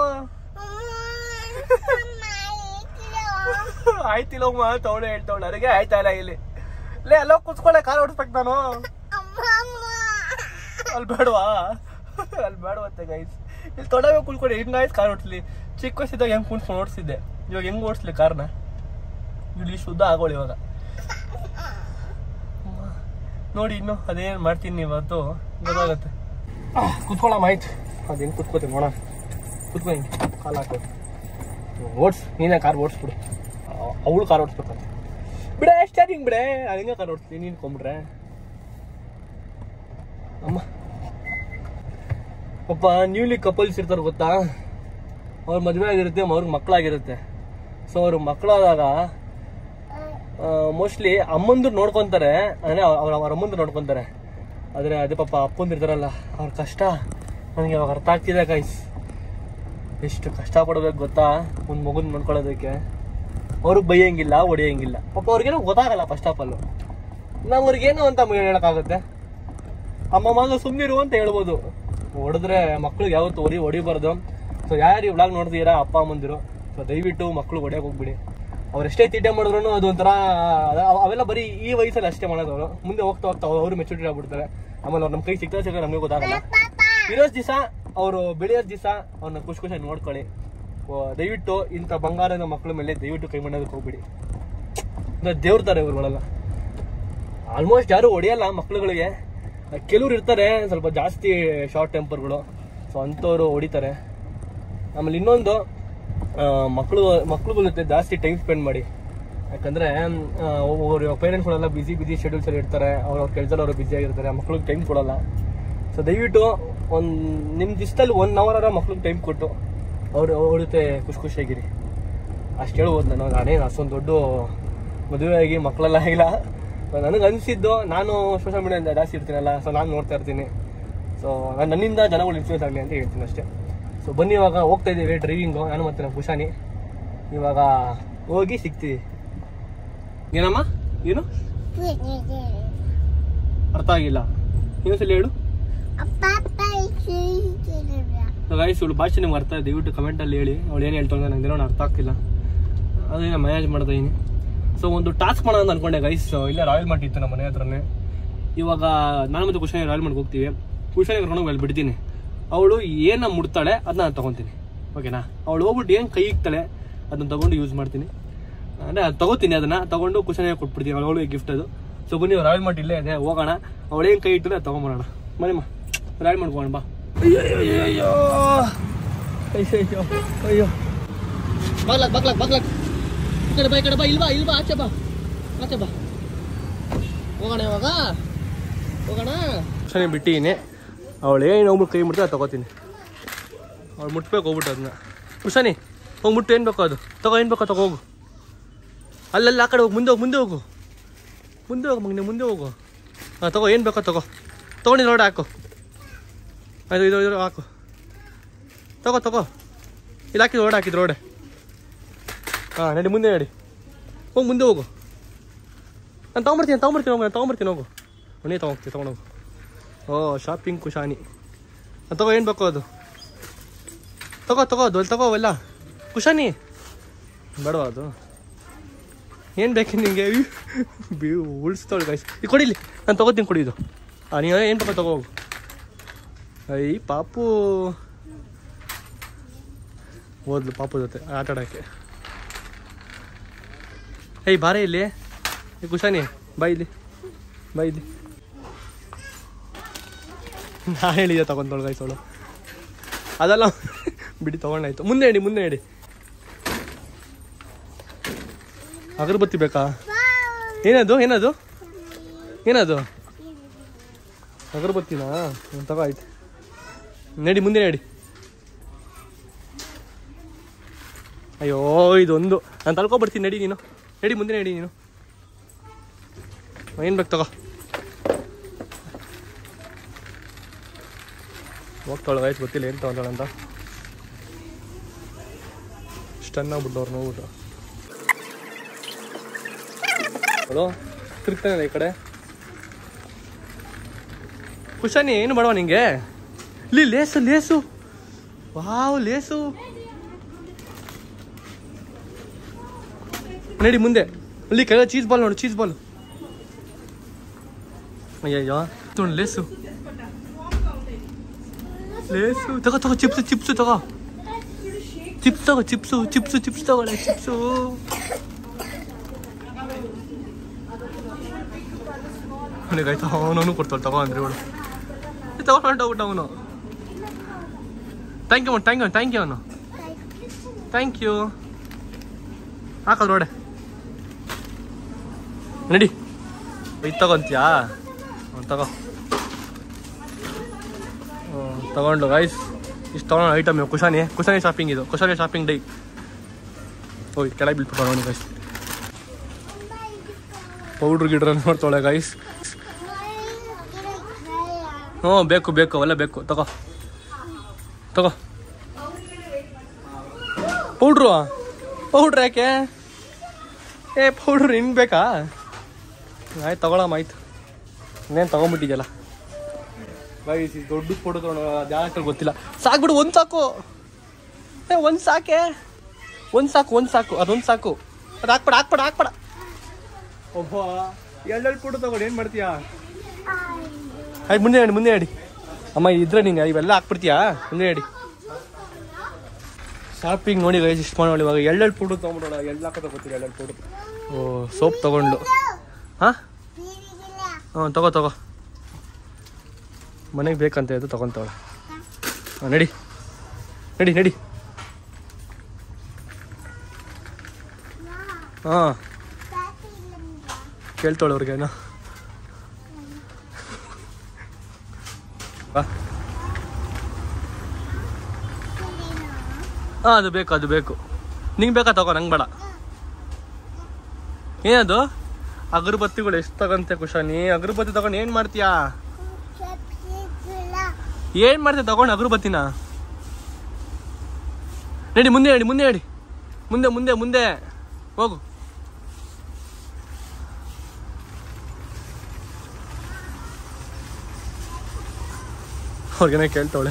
ಆಯ್ತಿಲ್ಲ ಹೋಗ್ ಅಂತ ಅವಳು ಹೇಳ್ತಾವಳು ನನಗೆ ಆಯ್ತಾ ಇಲ್ಲ ಇಲ್ಲಿ ಲೇ ಅಲ್ಲೋಗಿ ಕುತ್ಕೊಳ್ಳೆ ಕಾರ್ ಓಡಿಸ್ಬೇಕು ನಾನು ಅಲ್ಲಿ ಬೇಡವಾ ಅಲ್ಲಿ ಬೇಡವತ್ತೆ ಗೈಸ್ ಇಲ್ಲಿ ತೊಡವೆ ಕುಳ್ಕೊಂಡು ಹೆಂಗಾಯ್ತು ಕಾರ್ ಓಡಿಸ್ಲಿ ಚಿಕ್ಕ ವಯಸ್ಸಿದ್ದಾಗ ಹೆಂಗ್ ಕುಣ್ಸ್ಕೊಂಡು ಓಡಿಸಿದ್ದೆ ಇವಾಗ ಹೆಂಗ್ ಓಡಿಸ್ಲಿ ಕಾರ್ನ ಇಲ್ಲಿ ಶುದ್ಧ ಆಗೋಳು ಇವಾಗ ನೋಡಿ ಇನ್ನು ಅದೇನು ಮಾಡ್ತೀನಿ ಇವತ್ತು ಗೊತ್ತಾಗತ್ತೆ ಕುತ್ಕೊಳ್ಳಮ್ಮ ಆಯ್ತು ಅದೇನು ಕುತ್ಕೋತೀನಿ ನೋಡ ಕುತ್ಕೊ ಹಿಂಗೆ ಕಾಲು ಹಾಕೋ ಓಡ್ಸ್ ನೀನೇ ಕಾರ್ ಓಡಿಸ್ಬಿಡು ಅವಳು ಕಾರ್ ಓಡಿಸ್ಬೇಕಂತ ಬಿಡೆ ಸ್ಟಾರ್ಟಿಂಗ್ ಬಿಡೆ ಅದು ಹೆಂಗೆ ಕಾರ್ ಓಡಿಸ್ತೀನಿ ನೀನು ಕೊಂಬಿಟ್ರೆ ಅಮ್ಮ ಪಾಪ ನ್ಯೂಲಿ ಕಪಲ್ಸ್ ಇರ್ತಾರೆ ಗೊತ್ತಾ ಅವ್ರ ಮದುವೆ ಆಗಿರುತ್ತೆ ಅವ್ರಿಗೆ ಮಕ್ಕಳಾಗಿರುತ್ತೆ ಸೊ ಅವ್ರ ಮಕ್ಕಳಾದಾಗ ಮೋಸ್ಟ್ಲಿ ಅಮ್ಮಂದ್ರು ನೋಡ್ಕೊಂತಾರೆ ಅಂದರೆ ಅವ್ರ ಅವ್ರ ಅಮ್ಮಂದ್ರು ನೋಡ್ಕೊಂತಾರೆ ಆದರೆ ಅದೇ ಪಾಪ ಅಪ್ಪಂದು ಇರ್ತಾರಲ್ಲ ಅವ್ರ ಕಷ್ಟ ನನಗೆ ಅವಾಗ ಅರ್ಥ ಆಗ್ತಿದೆ ಗೈಸ್ ಎಷ್ಟು ಕಷ್ಟಪಡ್ಬೇಕು ಗೊತ್ತಾ ಒಂದು ಮಗುನ ನೋಡ್ಕೊಳ್ಳೋದಕ್ಕೆ ಅವ್ರಿಗೆ ಬೈಯಂಗಿಲ್ಲ ಹೊಡಿಯಂಗಿಲ್ಲ ಪಾಪ ಅವ್ರಿಗೇನೋ ಗೊತ್ತಾಗಲ್ಲ ಫಸ್ಟ್ ಆಫ್ ಆಲು ನಾವು ಅವ್ರಿಗೇನು ಅಂತ ಹೇಳೋಕ್ಕಾಗುತ್ತೆ ಅಮ್ಮ ಮಗ ಸುಮ್ಮನಿರು ಅಂತ ಹೇಳ್ಬೋದು ಹೊಡೆದ್ರೆ ಮಕ್ಳಿಗೆ ಯಾವತ್ತು ಹೊಡಿ ಹೊಡಿಬಾರ್ದು ಸೊ ಯಾರು ಈ ವ್ಲಾಗ್ ನೋಡ್ತೀರಾ ಅಪ್ಪ ಅಮ್ಮಂದಿರು ಸೊ ದಯವಿಟ್ಟು ಮಕ್ಳು ಹೊಡ್ಯಕ್ಕೆ ಹೋಗ್ಬಿಡಿ ಅವ್ರು ಎಷ್ಟೇ ತೀಟೆ ಮಾಡಿದ್ರು ಅದೊಂಥರ ಅವ- ಅವೆಲ್ಲ ಬರೀ ಈ ವಯಸ್ಸಲ್ಲಿ ಅಷ್ಟೇ ಮಾಡೋದು ಅವರು ಮುಂದೆ ಹೋಗ್ತಾ ಹೋಗ್ತಾ ಅವರು ಮೆಚುರಿಟಿ ಆಗ್ಬಿಡ್ತಾರೆ ಆಮೇಲೆ ಅವ್ರು ನಮ್ಮ ಕೈ ಸಿಗ್ತಾ ಸಿಗ್ತಾ ನಮಗೆ ಗೊತ್ತಾಗಲ್ಲ ಇರೋಸ್ ದಿವಸ ಅವರು ಬೆಳೆಯೋದ್ ದಿವಸ ಅವ್ರನ್ನ ಖುಷಿ ಖುಷಿಯಾಗಿ ನೋಡ್ಕೊಳ್ಳಿ ಓ, ದಯವಿಟ್ಟು ಇಂಥ ಬಂಗಾರದ ಮಕ್ಕಳ ಮೇಲೆ ದಯವಿಟ್ಟು ಕೈ ಮಾಡೋದಕ್ಕೆ ಹೋಗ್ಬಿಡಿ ಅಂದ್ರೆ ದೇವ್ರ ತರ ಇವ್ರುಗಳೆಲ್ಲ ಆಲ್ಮೋಸ್ಟ್ ಯಾರು ಹೊಡೆಯಲ್ಲ ಮಕ್ಳುಗಳಿಗೆ ಕೆಲವ್ರು ಇರ್ತಾರೆ ಸ್ವಲ್ಪ ಜಾಸ್ತಿ ಶಾರ್ಟ್ ಟೆಂಪರ್ಗಳು ಸೊ ಅಂಥವ್ರು ಹೊಡಿತಾರೆ ಆಮೇಲೆ ಇನ್ನೊಂದು ಆ, ಮಕ್ಳು ಮಕ್ಳುಗಳ ಜೊತೆ ಜಾಸ್ತಿ ಟೈಮ್ ಸ್ಪೆಂಡ್ ಮಾಡಿ ಯಾಕಂದ್ರೆ ಅವ್ರ ಪೇರೆಂಟ್ಸ್ಗಳೆಲ್ಲ ಬಿಸಿ ಬಿಸಿ ಶೆಡ್ಯೂಲ್ಸ್ ಅಲ್ಲಿ ಇರ್ತಾರೆ ಅವ್ರ ಅವ್ರ ಕೆಲಸದಲ್ಲಿ ಅವರು ಬಿಸಿ ಆಗಿರ್ತಾರೆ ಮಕ್ಳಿಗೆ ಟೈಮ್ ಕೊಡಲ್ಲ ಸೊ ದಯವಿಟ್ಟು ಒಂದು ನಿಮ್ಮ ದಿವಸದಲ್ಲಿ ಒನ್ ಅವರ್ ಮಕ್ಳಿಗೆ ಟೈಮ್ ಕೊಟ್ಟು ಅವ್ರು ಅವ್ರ ಜೊತೆ ಖುಷಿ ಖುಷಿಯಾಗಿರಿ ಅಷ್ಟು ಹೇಳ್ಬೋದು ನಾನು ನಾನೇನು ಅಷ್ಟೊಂದು ದೊಡ್ಡ ಮದುವೆ ಆಗಿ ಮಕ್ಕಳೆಲ್ಲ ಆಗಿಲ್ಲ ನನಗೆ ಅನಿಸಿದ್ದು ನಾನು ಸೋಷಿಯಲ್ ಮೀಡಿಯಾದಿಂದ ಜಾಸ್ತಿ ಇರ್ತೀನಲ್ಲ ಸೊ ನಾನು ನೋಡ್ತಾ ಇರ್ತೀನಿ ಸೊ ನಾನು ನನ್ನಿಂದ ಜನಗಳು ಇನ್ಫ್ಲೂಯೆನ್ಸ್ ಆಗಲಿ ಅಂತ ಹೇಳ್ತೀನಿ ಅಷ್ಟೇ ಸೊ ಬನ್ನಿ ಇವಾಗ ಹೋಗ್ತಾ ಇದ್ದೀವಿ ಡ್ರೈವಿಂಗು ನಾನು ಮತ್ತೆ ನಮ್ಮ ಕುಶಾನಿ ಇವಾಗ ಹೋಗಿ ಸಿಗ್ತೀವಿ ಏನಮ್ಮ ಏನು ಅರ್ಥ ಆಗಿಲ್ಲ ಇನ್ನೊಂದ್ಸಲ ಹೇಳು ಗಾಯ್ಸ್ ಇವಳು ಭಾಷೆ ನಿಮ್ಗೆ ಅರ್ಥ ದಯವಿಟ್ಟು ಕಮೆಂಟಲ್ಲಿ ಹೇಳಿ ಅವಳು ಏನು ಹೇಳ್ತಾಳೆ ನಂಗೆ ಏನೋ ಅರ್ಥ ಆಗ್ತಿಲ್ಲ ಅದನ್ನ ಮ್ಯಾನೇಜ್ ಮಾಡ್ತಾ ಇದೀನಿ ಸೊ ಒಂದು ಟಾಸ್ಕ್ ಮಾಡೋಣ ಅಂತ ಅನ್ಕೊಂಡೆ ಗೈಸ್ ಇಲ್ಲೇ ರಾಯಲ್ ಮಾರ್ಟ್ ಇತ್ತು ನಮ್ಮ ಮನೆ ಹತ್ರನೇ ಇವಾಗ ನಾನು ಮತ್ತೆ ಕುಶಾನಿ ರಾಯಲ್ ಮಾರ್ಟ್ಗೆ ಹೋಗ್ತೀವಿ ಕುಶಾನಿ ಕರ್ಕೊಂಡು ಅಲ್ಲಿ ಬಿಡ್ತೀನಿ ಅವಳು ಏನ ಮುಡ್ತಾಳೆ ಅದನ್ನ ನಾನು ತಗೊತೀನಿ ಓಕೆನಾ ಅವಳು ಹೋಗ್ಬಿಟ್ಟು ಏನು ಕೈ ಇಕ್ತಾಳೆ ಅದನ್ನ ತಗೊಂಡು ಯೂಸ್ ಮಾಡ್ತೀನಿ ಅಂದರೆ ಅದು ತಗೋತೀನಿ ಅದನ್ನ ತಗೊಂಡು ಕುಶಾನಿಗೆ ಕೊಟ್ಬಿಡ್ತೀನಿ ಅವಳಿಗೆ ಗಿಫ್ಟ್ ಅದು ಸೊ ಬನ್ನಿ ರಾಯಲ್ ಮಾರ್ಟ್ ಇಲ್ಲೇ ಇದೆ ಹೋಗೋಣ ಅವಳೇನು ಕೈ ಇಟ್ಟರೆ ಅದು ತಗೊಂಬರೋಣ ಬನ್ನಿಮ್ಮ ರಾಯಲ್ ಮಾಡ್ಕೋಣ ಬಾ ಅಯ್ಯೋ ಅಯ್ಯೋ ಅಯ್ಯೋ ಅಯ್ಯೋ ಅಯ್ಯೋ ಬಾಗ್ಲಾಕ್ ಬಾಗ್ಲಾಕ್ ಬಾಗ್ಲಾಕ್ ಈ ಕಡೆ ಬಾ ಈ ಕಡೆ ಬಾ ಇಲ್ವಾ ಇಲ್ವಾ ಆಚೆ ಬಾ ಆಚೆ ಬಾ ಹೋಗೋಣ ಇವಾಗ ಹೋಗೋಣ ಸರಿ ಬಿಟ್ಟಿನಿ ಅವಳು ಏನು ಹೋಗ್ಬಿಟ್ಟು ಕೈ ಮುಟ್ತಾರೆ ತಗೋತೀನಿ ಅವ್ಳು ಮುಟ್ಬೇಕು ಹೋಗ್ಬಿಟ್ಟು ಅದನ್ನ ಕುಶಾನಿ ಹೋಗ್ಬಿಟ್ಟು ಏನು ಬೇಕೋ ಅದು ತಗೋ ಏನು ಬೇಕೋ ತಗೋ ಹೋಗು ಅಲ್ಲಲ್ಲ ಆ ಕಡೆ ಹೋಗಿ ಮುಂದೆ ಹೋಗಿ ಮುಂದೆ ಹೋಗು ಮುಂದೆ ಹೋಗು ಮಗನೆ ಮುಂದೆ ಹೋಗು ಹಾಂ ತಗೋ ಏನು ಬೇಕೋ ತಗೋ ತೊಗೊಂಡು ನೋಡಿ ಹಾಕು ಅದು ಇದು ಇದು ಹಾಕು ತಗೋ ತಗೋ ಇಲ್ಲಿ ಹಾಕಿದ್ದು ರೋಡ್ ಹಾಕಿದ್ದು ರೋಡೆ ಹಾಂ ನಡಿ ಮುಂದೆ ನಡಿ ಹೋಗಿ ಮುಂದೆ ಹೋಗು ನಾನು ತೊಗೊಂಬರ್ತೀನಿ ತೊಗೊಂಬರ್ತೀನಿ ಹೋಗು ನಾನು ತೊಗೊಂಬರ್ತೀನಿ ಹೋಗು ನೀ ತೊಗೊಂಡ್ತೀನಿ ತೊಗೊಂಡೋಗು ಓ ಶಾಪಿಂಗ್ ಕುಶಾನಿ ಅದು ತಗೋ ಏನು ಬೇಕು ಅದು ತಗೋ ತಗೋ ಅದು ಅಲ್ಲಿ ತಗೋ ಅವೆಲ್ಲ ಕುಶಾನಿ ಬೇಡವಾ ಅದು ಏನು ಬೇಕು ನಿಮಗೆ ಬಿ ಉಳಿಸ್ತಾಳೆ ಗೈಸ್ ಈ ಕೊಡಿಲಿ ನಾನು ತಗೋತೀನಿ ಕೊಡಿ ಇದು ಹಾಂ ನೀವು ಏನು ಬೇಕು ತಗೋ ಹೋಗು ಐ ಪಾಪು ಓದ್ಲು ಪಾಪು ಜೊತೆ ಆಟ ಆಡೋಕ್ಕೆ ಏಯ್ ಬಾರೇ ಇಲ್ಲಿ ಏ ಕುಶಾನಿ ಬಾ ಇಲ್ಲಿ ಬಾ ಇಲ್ಲಿ ನಾ ಹೇಳಿದೆ ತಗೊಂಡೋಳು ಗೈಸೋಳು ಅದಲ್ಲ ಬಿಡಿ ತಗೊಂಡಾಯ್ತು ಮುಂದೆ ಹೇಳಿ ಮುಂದೆ ಹೇಳಿ ಅಗರಬತ್ತಿ ಬೇಕಾ ಏನದು ಏನದು ಏನದು ಅಗರಬತ್ತಿನಾ ಹ್ಮ್, ತಗೋ ಆಯ್ತು ನಡಿ ಮುಂದೆ ನಡಿ ಅಯ್ಯೋ ಇದೊಂದು ನಾನು ತಳ್ಕೊಬರ್ತೀನಿ ನಡಿ ನೀನು ನಡಿ ಮುಂದೆ ನಡಿ ನೀನು ಏನು ಬೇಕು ತಗೋ ಹೋಗ್ತಾಳೆ ಆಯ್ತು ಗೊತ್ತಿಲ್ಲ ಏನು ತಗೊಂಡಾಳ ಅಂತ ಸ್ಟನ್ ಆಗ್ಬಿಟ್ಟವ್ರು ನೋಡ್ಬಿಟ್ಟು ಹಲೋ ತಿರುಗ್ತಾನೆ ಈ ಕಡೆ ಕುಶಾನಿ ಏನು ಮಾಡುವ ನಿಂಗೆ ಇಲ್ಲಿ ಲೇಸು ಲೇಸು ವಾವ್ ಲೇಸು ನಡಿ ಮುಂದೆ ಅಲ್ಲಿ ಕೆಳ ಚೀಸ್ ಬಾಲ್ ನೋಡು ಚೀಸ್ ಬಾಲ್ ಅಯ್ಯಯ್ಯೋ ನೋಡಿ ಲೇಸು ಲೇಸು ತಗೋ ತಗೋ ಚಿಪ್ಸ್ ಚಿಪ್ಸು ತಗೋ ಚಿಪ್ಸ್ ತಗೋ ಚಿಪ್ಸು ಚಿಪ್ಸು ಚಿಪ್ಸ್ ತಗೊಳ್ಳೆ ಚಿಪ್ಸು ಅವನಿಗಾಯ್ತು ಅವನವನು ಕೊಡ್ತಾಳೆ ತಗೋ ಅಂದ್ರೆ ಇವಳು ತಗೊಂಡು ಹೋಗ್ಬಿಟ್ಟ ಅವನು thank you thank you thank you ಅವನು ಥ್ಯಾಂಕ್ ಯು ಹಾಕಲ್ ನೋಡೆ ನಡಿ ಇದು ತಗೊಂತೀಯಾ ಹ್ಞೂ ತಗೋ ಹ್ಞೂ ತಗೊಂಡು ರೈಸ್ ಇಷ್ಟು ತಗೊಂಡು ಐಟಮ್ ಇವು ಕುಶಾನಿ ಕುಶಾನಿ ಶಾಪಿಂಗ್ ಇದು ಕುಶಾನಿ ಶಾಪಿಂಗ್ ಡೈ ಹೋಗಿ ಕೆಳಗೆ ಬಿಟ್ಬಿಟ್ಟು ನೋಡಿ ಗೈಸ್ ಪೌಡ್ರ್ ಗಿಡ್ರ ನೋಡ್ತಾಳೆ ಗೈಸ್ ಹ್ಞೂ ಬೇಕು ಬೇಕು ಅವೆಲ್ಲ ಬೇಕು ತಗೋ ತಗೋ ಪೌಡ್ರು ಪೌಡ್ರ್ ಯಾಕೆ ಏ ಪೌಡ್ರ್ ಇನ್ ಬೇಕಾ ಆಯ್ತು ತಗೊಳಮ್ಮ ಆಯ್ತು ಇನ್ನೇನು ತಗೊಂಬಿಟ್ಟಿದ್ಯಲ್ಲ ಗೈಸ್ ಇದು ದೊಡ್ಡ ಪೌಡ್ರ್ ತೊಗೊಂಡು ಜಾಸ್ತಿ ಗೊತ್ತಿಲ್ಲ ಸಾಕ್ಬಿಡು ಒಂದು ಸಾಕು ಏ ಒಂದು ಸಾಕೆ ಒಂದು ಸಾಕು ಒಂದು ಸಾಕು ಅದೊಂದು ಸಾಕು ಅದು ಹಾಕ್ಬೇಡ ಹಾಕ್ಬೇಡ ಹಾಕ್ಬೇಡ ಒಬ್ಬ ಎರಡೆರಡು ಫೋಟೋ ತಗೊಂಡು ಏನು ಮಾಡ್ತೀಯಾ ಆಯ್ತು ಮುಂದೆ ಹೇಳಿ ಮುಂದೆ ಹೇಳಿ ಅಮ್ಮ ಇದ್ರೆ ನೀನು ಇವೆಲ್ಲ ಹಾಕ್ಬಿಡ್ತೀಯಾ ಮುಂದೆ ಹೇಳಿ ಶಾಪಿಂಗ್ ನೋಡಿ ಗೈಸ್ ಇಷ್ಟು ಮಾಡೋಣ ಇವಾಗ ಎರಡೆರಡು ಫೋಟೋ ತೊಗೊಂಬಿಡೋಣ ಎಲ್ಲ ಹಾಕೋತ ಗೊತ್ತಿಲ್ಲ ಎರಡೆರಡು ಫೋಟೋ ಓ ಸೋಪ್ ತಗೊಂಡು ಹಾಂ ಹಾಂ ತಗೋ ತಗೋ ಮನೆಗೆ ಬೇಕಂತ ಇದು ತಗೊಂತವಳ ಹಾಂ ನಡಿ ನಡಿ ನಡಿ ಹಾಂ ಕೇಳ್ತಾಳೆ ಅವ್ರಿಗೇನೋ ಬಾ ಹಾಂ ಅದು ಬೇಕು ಅದು ಬೇಕು ನಿಂಗೆ ಬೇಕಾ ತಗೋ ನಂಗೆ ಬೇಡ ಏನದು ಅಗರಬತ್ತಿಗಳು ಎಷ್ಟು ತಗಂತೆ ಕುಶಾನಿ ಅಗರಬತ್ತಿ ತಗೊಂಡು ಏನು ಮಾಡ್ತೀಯಾ ಏನು ಮಾಡ್ತೀಯ ತಗೊಂಡು ಅಗರಬತ್ತಿನ ನಡಿ ಮುಂದೆ ನಡಿ ಮುಂದೆ ನಡಿ ಮುಂದೆ ಮುಂದೆ ಮುಂದೆ ಹೋಗು ಅವ್ರಿಗೇನೆ ಕೇಳ್ತಾವಳೆ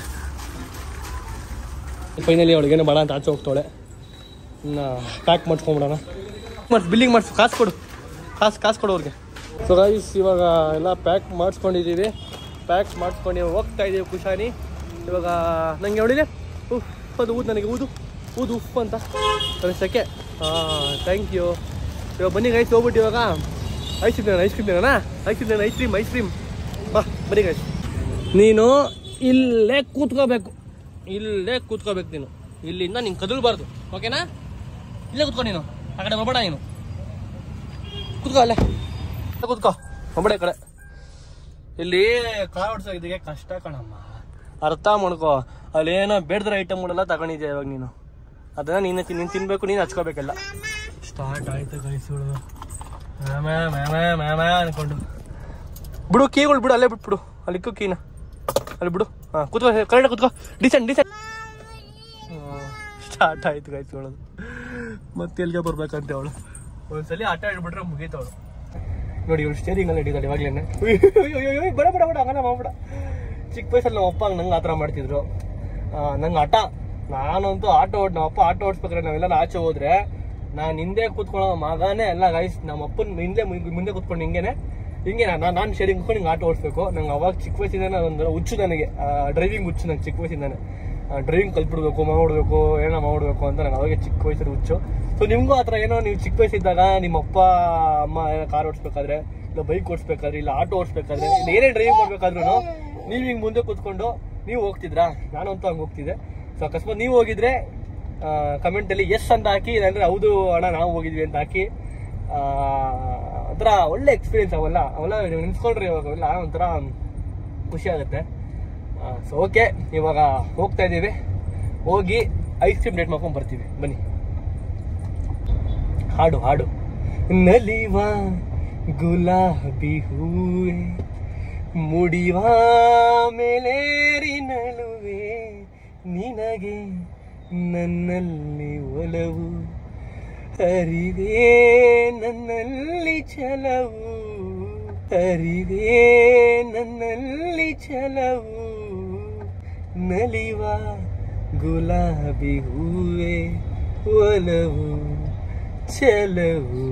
ಫೈನಲಿ ಅವಳಿಗೇನೆ ಬೇಡ ಅಂತ ಆಚೆ ಹೋಗ್ತಾವಳೆ ಇನ್ನು ಪ್ಯಾಕ್ ಮಾಡ್ಸ್ಕೊಂಬಿಡೋಣ ಮತ್ತು ಬಿಲ್ಲಿಂಗ್ ಮಾಡಿಸು ಕಾಸು ಕೊಡು ಕಾಸು ಕಾಸು ಕೊಡು ಅವ್ರಿಗೆ ಸೊ ಗೈಸ್ ಇವಾಗ ಎಲ್ಲ ಪ್ಯಾಕ್ ಮಾಡಿಸ್ಕೊಂಡಿದ್ದೀವಿ ಪ್ಯಾಕ್ ಮಾಡಿಸ್ಕೊಂಡು ಹೋಗ್ತಾ ಇದ್ದೀವಿ ಕುಶಾನಿ ಇವಾಗ ನನಗೆ ಅವಳಿದೆ ಉಫ್ ಅದು ಊದು ನನಗೆ ಊದು ಊದು ಉಫ್ ಅಂತ ನನಗೆ ಸೆಕೆ ಹಾಂ ಥ್ಯಾಂಕ್ ಯು ಇವಾಗ ಬನ್ನಿ ಗೈಸ್ ಹೋಗ್ಬಿಟ್ಟು ಇವಾಗ ಐಸ್ ಕ್ರೀಮ್ ಐಸ್ ಕ್ರೀಮ್ ತಿನ್ನೋಣ ice cream ice cream ice cream ಬಾ ಬನ್ನಿ ಗೈಸ್ ನೀನು ಇಲ್ಲೇ ಕೂತ್ಕೋಬೇಕು ಇಲ್ಲೇ ಕೂತ್ಕೋಬೇಕು ನೀನು ಇಲ್ಲಿಂದ ನೀನು ಕದಲ್ಬಾರ್ದು ಓಕೆನಾ ಇಲ್ಲೇ ಕೂತ್ಕೋ ನೀನು ಆ ಕಡೆ ಹೋಗ್ಬೇಡ ನೀನು ಕೂತ್ಕೋ ಅಲ್ಲೇ ಇಲ್ಲೇ ಕೂತ್ಕೋ ಹೋಗ್ಬೇಡ ಈ ಕಡೆ ಇಲ್ಲಿ ಕಾರ್ ಓಡಿಸೋ ಇದಕ್ಕೆ ಕಷ್ಟ ಕಣಮ್ಮ ಅರ್ಥ ಮಾಡ್ಕೋ ಅಲ್ಲೇನೋ ಬೇಡದ್ರ ಐಟಮ್ಗಳೆಲ್ಲ ತಗೊಂಡಿದ್ಯಾ ಇವಾಗ ನೀನು ಅದನ್ನ ನೀನು ತಿನ್- ನೀನು ತಿನ್ಬೇಕು ನೀನು ಹಚ್ಕೋಬೇಕೆಲ್ಲ ಸ್ಟಾರ್ಟ್ ಆಯ್ತು ಕೈಸುಳು ಮ್ಯಾಮ ಮ್ಯಾಮ ಮ್ಯಾಮ ಅನ್ಕೊಂಡು ಬಿಡು ಕೀಗಳು ಬಿಡು ಅಲ್ಲೇ ಬಿಟ್ಬಿಡು ಅಲ್ಲಿ ಇಕ್ಕು ಕೀನ ಅಲ್ಲಿ ಬಿಡು ಹಾಂ ಕೂತ್ಕೋ ಕರೆಕ್ಟ್ ಕೂತ್ಕೋ ಡಿಸೆಂಟ್ ಡಿಸೆಂಟ್ ಸ್ಟಾರ್ಟ್ ಆಯ್ತು ಕಾಯ್ಸ್ಕೊಳ್ಳೋದು ಮತ್ತೆ ಎಲ್ಲಿಗೆ ಬರ್ಬೇಕಂತೆ ಅವಳು ಒಂದ್ಸಲಿ ಆಟ ಆಡ್ಬಿಟ್ರೆ ಮುಗೀತವಳು ನೋಡಿ ಇವಳು ಸ್ಟೇರಿಂಗ್ ಅಲ್ಲಿ ಹಿಡಿದಾಳೆ ಇವಾಗಲೇ ಬಡ ಬಡ ಬಡ ಹಂಗನ ಮಾಡ್ಬಿಡ ಚಿಕ್ಕ ವಯಸ್ಸಲ್ಲಿ ನಮ್ಮ ಅಪ್ಪ ನಂಗೆ ಆ ಥರ ಮಾಡ್ತಿದ್ರು ನಂಗೆ ಆಟ ನಾನಂತೂ ಆಟೋ ಓಡ್ ನಮ್ಮ ಅಪ್ಪ ಆಟೋ ಓಡಿಸ್ಬೇಕಾದ್ರೆ ನಾವೆಲ್ಲ ಆಚೆ ಹೋದ್ರೆ ನಾನು ಹಿಂದೆ ಕೂತ್ಕೊಳ್ಳೋ ಮಗನೇ ಅಲ್ಲ ಗೈಸ್ ನಮ್ಮ ಅಪ್ಪನ ಹಿಂದೆ ಮು- ಮುಂದೆ ಕೂತ್ಕೊಂಡು ಹಿಂಗೇನೆ ಹಿಂಗೆ ನಾನು ನಾನು ಶೇರಿಂಗ್ ಕೂತ್ಕೊಂಡು ಹಿಂಗೆ ಆಟೋ ಓಡಿಸ್ಬೇಕು ನಂಗೆ ಅವಾಗ ಚಿಕ್ಕ ವಯಸ್ಸಿಂದ ಒಂದು ಹುಚ್ಚು ನನಗೆ ಡ್ರೈವಿಂಗ್ ಹುಚ್ಚು ನಂಗೆ ಚಿಕ್ಕ ವಯಸ್ಸಿಂದಾನೆ ಡ್ರೈವಿಂಗ್ ಕಲ್ತ್ಬಿಡ್ಬೇಕು ಮಾಡ್ಬಿಡ್ಬೇಕು ಏನೋ ಮಾಡ್ಬಿಡ್ಬೇಕು ಅಂತ ನನಗೆ ಅವಾಗ ಚಿಕ್ಕ ವಯಸ್ಸಲ್ಲಿ ಹುಚ್ಚು ಸೊ ನಿಮಗೂ ಆ ಥರ ಏನೋ ನೀವು ಚಿಕ್ಕ ವಯಸ್ಸಿದ್ದಾಗ ನಿಮ್ಮ ಅಪ್ಪ ಅಮ್ಮ ಏನೋ ಕಾರ್ ಓಡಿಸ್ಬೇಕಾದ್ರೆ ಇಲ್ಲ ಬೈಕ್ ಓಡಿಸ್ಬೇಕಾದ್ರೆ ಇಲ್ಲ ಆಟೋ ಓಡಿಸ್ಬೇಕಾದ್ರೆ ಇಲ್ಲ ಏನೇ ಡ್ರೈವಿಂಗ್ ಮಾಡ್ಬೇಕಾದ್ರೂ ನೀವು ಹಿಂಗೆ ಮುಂದೆ ಕೂತ್ಕೊಂಡು ನೀವು ಹೋಗ್ತಿದ್ರಾ ನಾನಂತೂ ಹಂಗೆ ಹೋಗ್ತಿದ್ದೆ ಸೊ ಅಕಸ್ಮಾತ್ ನೀವು ಹೋಗಿದ್ರೆ ಕಮೆಂಟಲ್ಲಿ ಎಸ್ ಅಂತ ಹಾಕಿ ಇಲ್ಲಾಂದ್ರೆ ಹೌದು ಅಣ್ಣ ನಾವು ಹೋಗಿದ್ವಿ ಅಂತ ಹಾಕಿ ಆ, ಒಂಥರ ಒಳ್ಳೆ ಎಕ್ಸ್ಪೀರಿಯನ್ಸ್ ಅವೆಲ್ಲ ಅವೆಲ್ಲ ನೆನ್ಸ್ಕೊಂಡ್ರೆ ಇವಾಗ ಅವೆಲ್ಲ ಒಂಥರ ಖುಷಿ ಆಗುತ್ತೆ ಸೊ ಓಕೆ ಇವಾಗ ಹೋಗ್ತಾ ಇದ್ದೀವಿ ಹೋಗಿ ಐಸ್ ಕ್ರೀಮ್ ಡೇಟ್ ಮಾಡ್ಕೊಂಡು ಬರ್ತೀವಿ ಬನ್ನಿ ಹಾಡು ಹಾಡು ನಲಿವ ಗುಲಾಬಿ ಹೂವೆ ಮುಡಿವ ಮೇಲೇರಿ ನಳುವೆ ನಿನಗೆ ನನ್ನಲ್ಲಿ ಒಲವು ಅರಿವೇ ನನ್ನಲ್ಲಿ ಛಲವು ಅರಿವೇ ನನ್ನಲ್ಲಿ ಛಲವು ನಲಿವ ಗುಲಾಬಿ ಹೂವೆ ಒಲವು ಛಲವು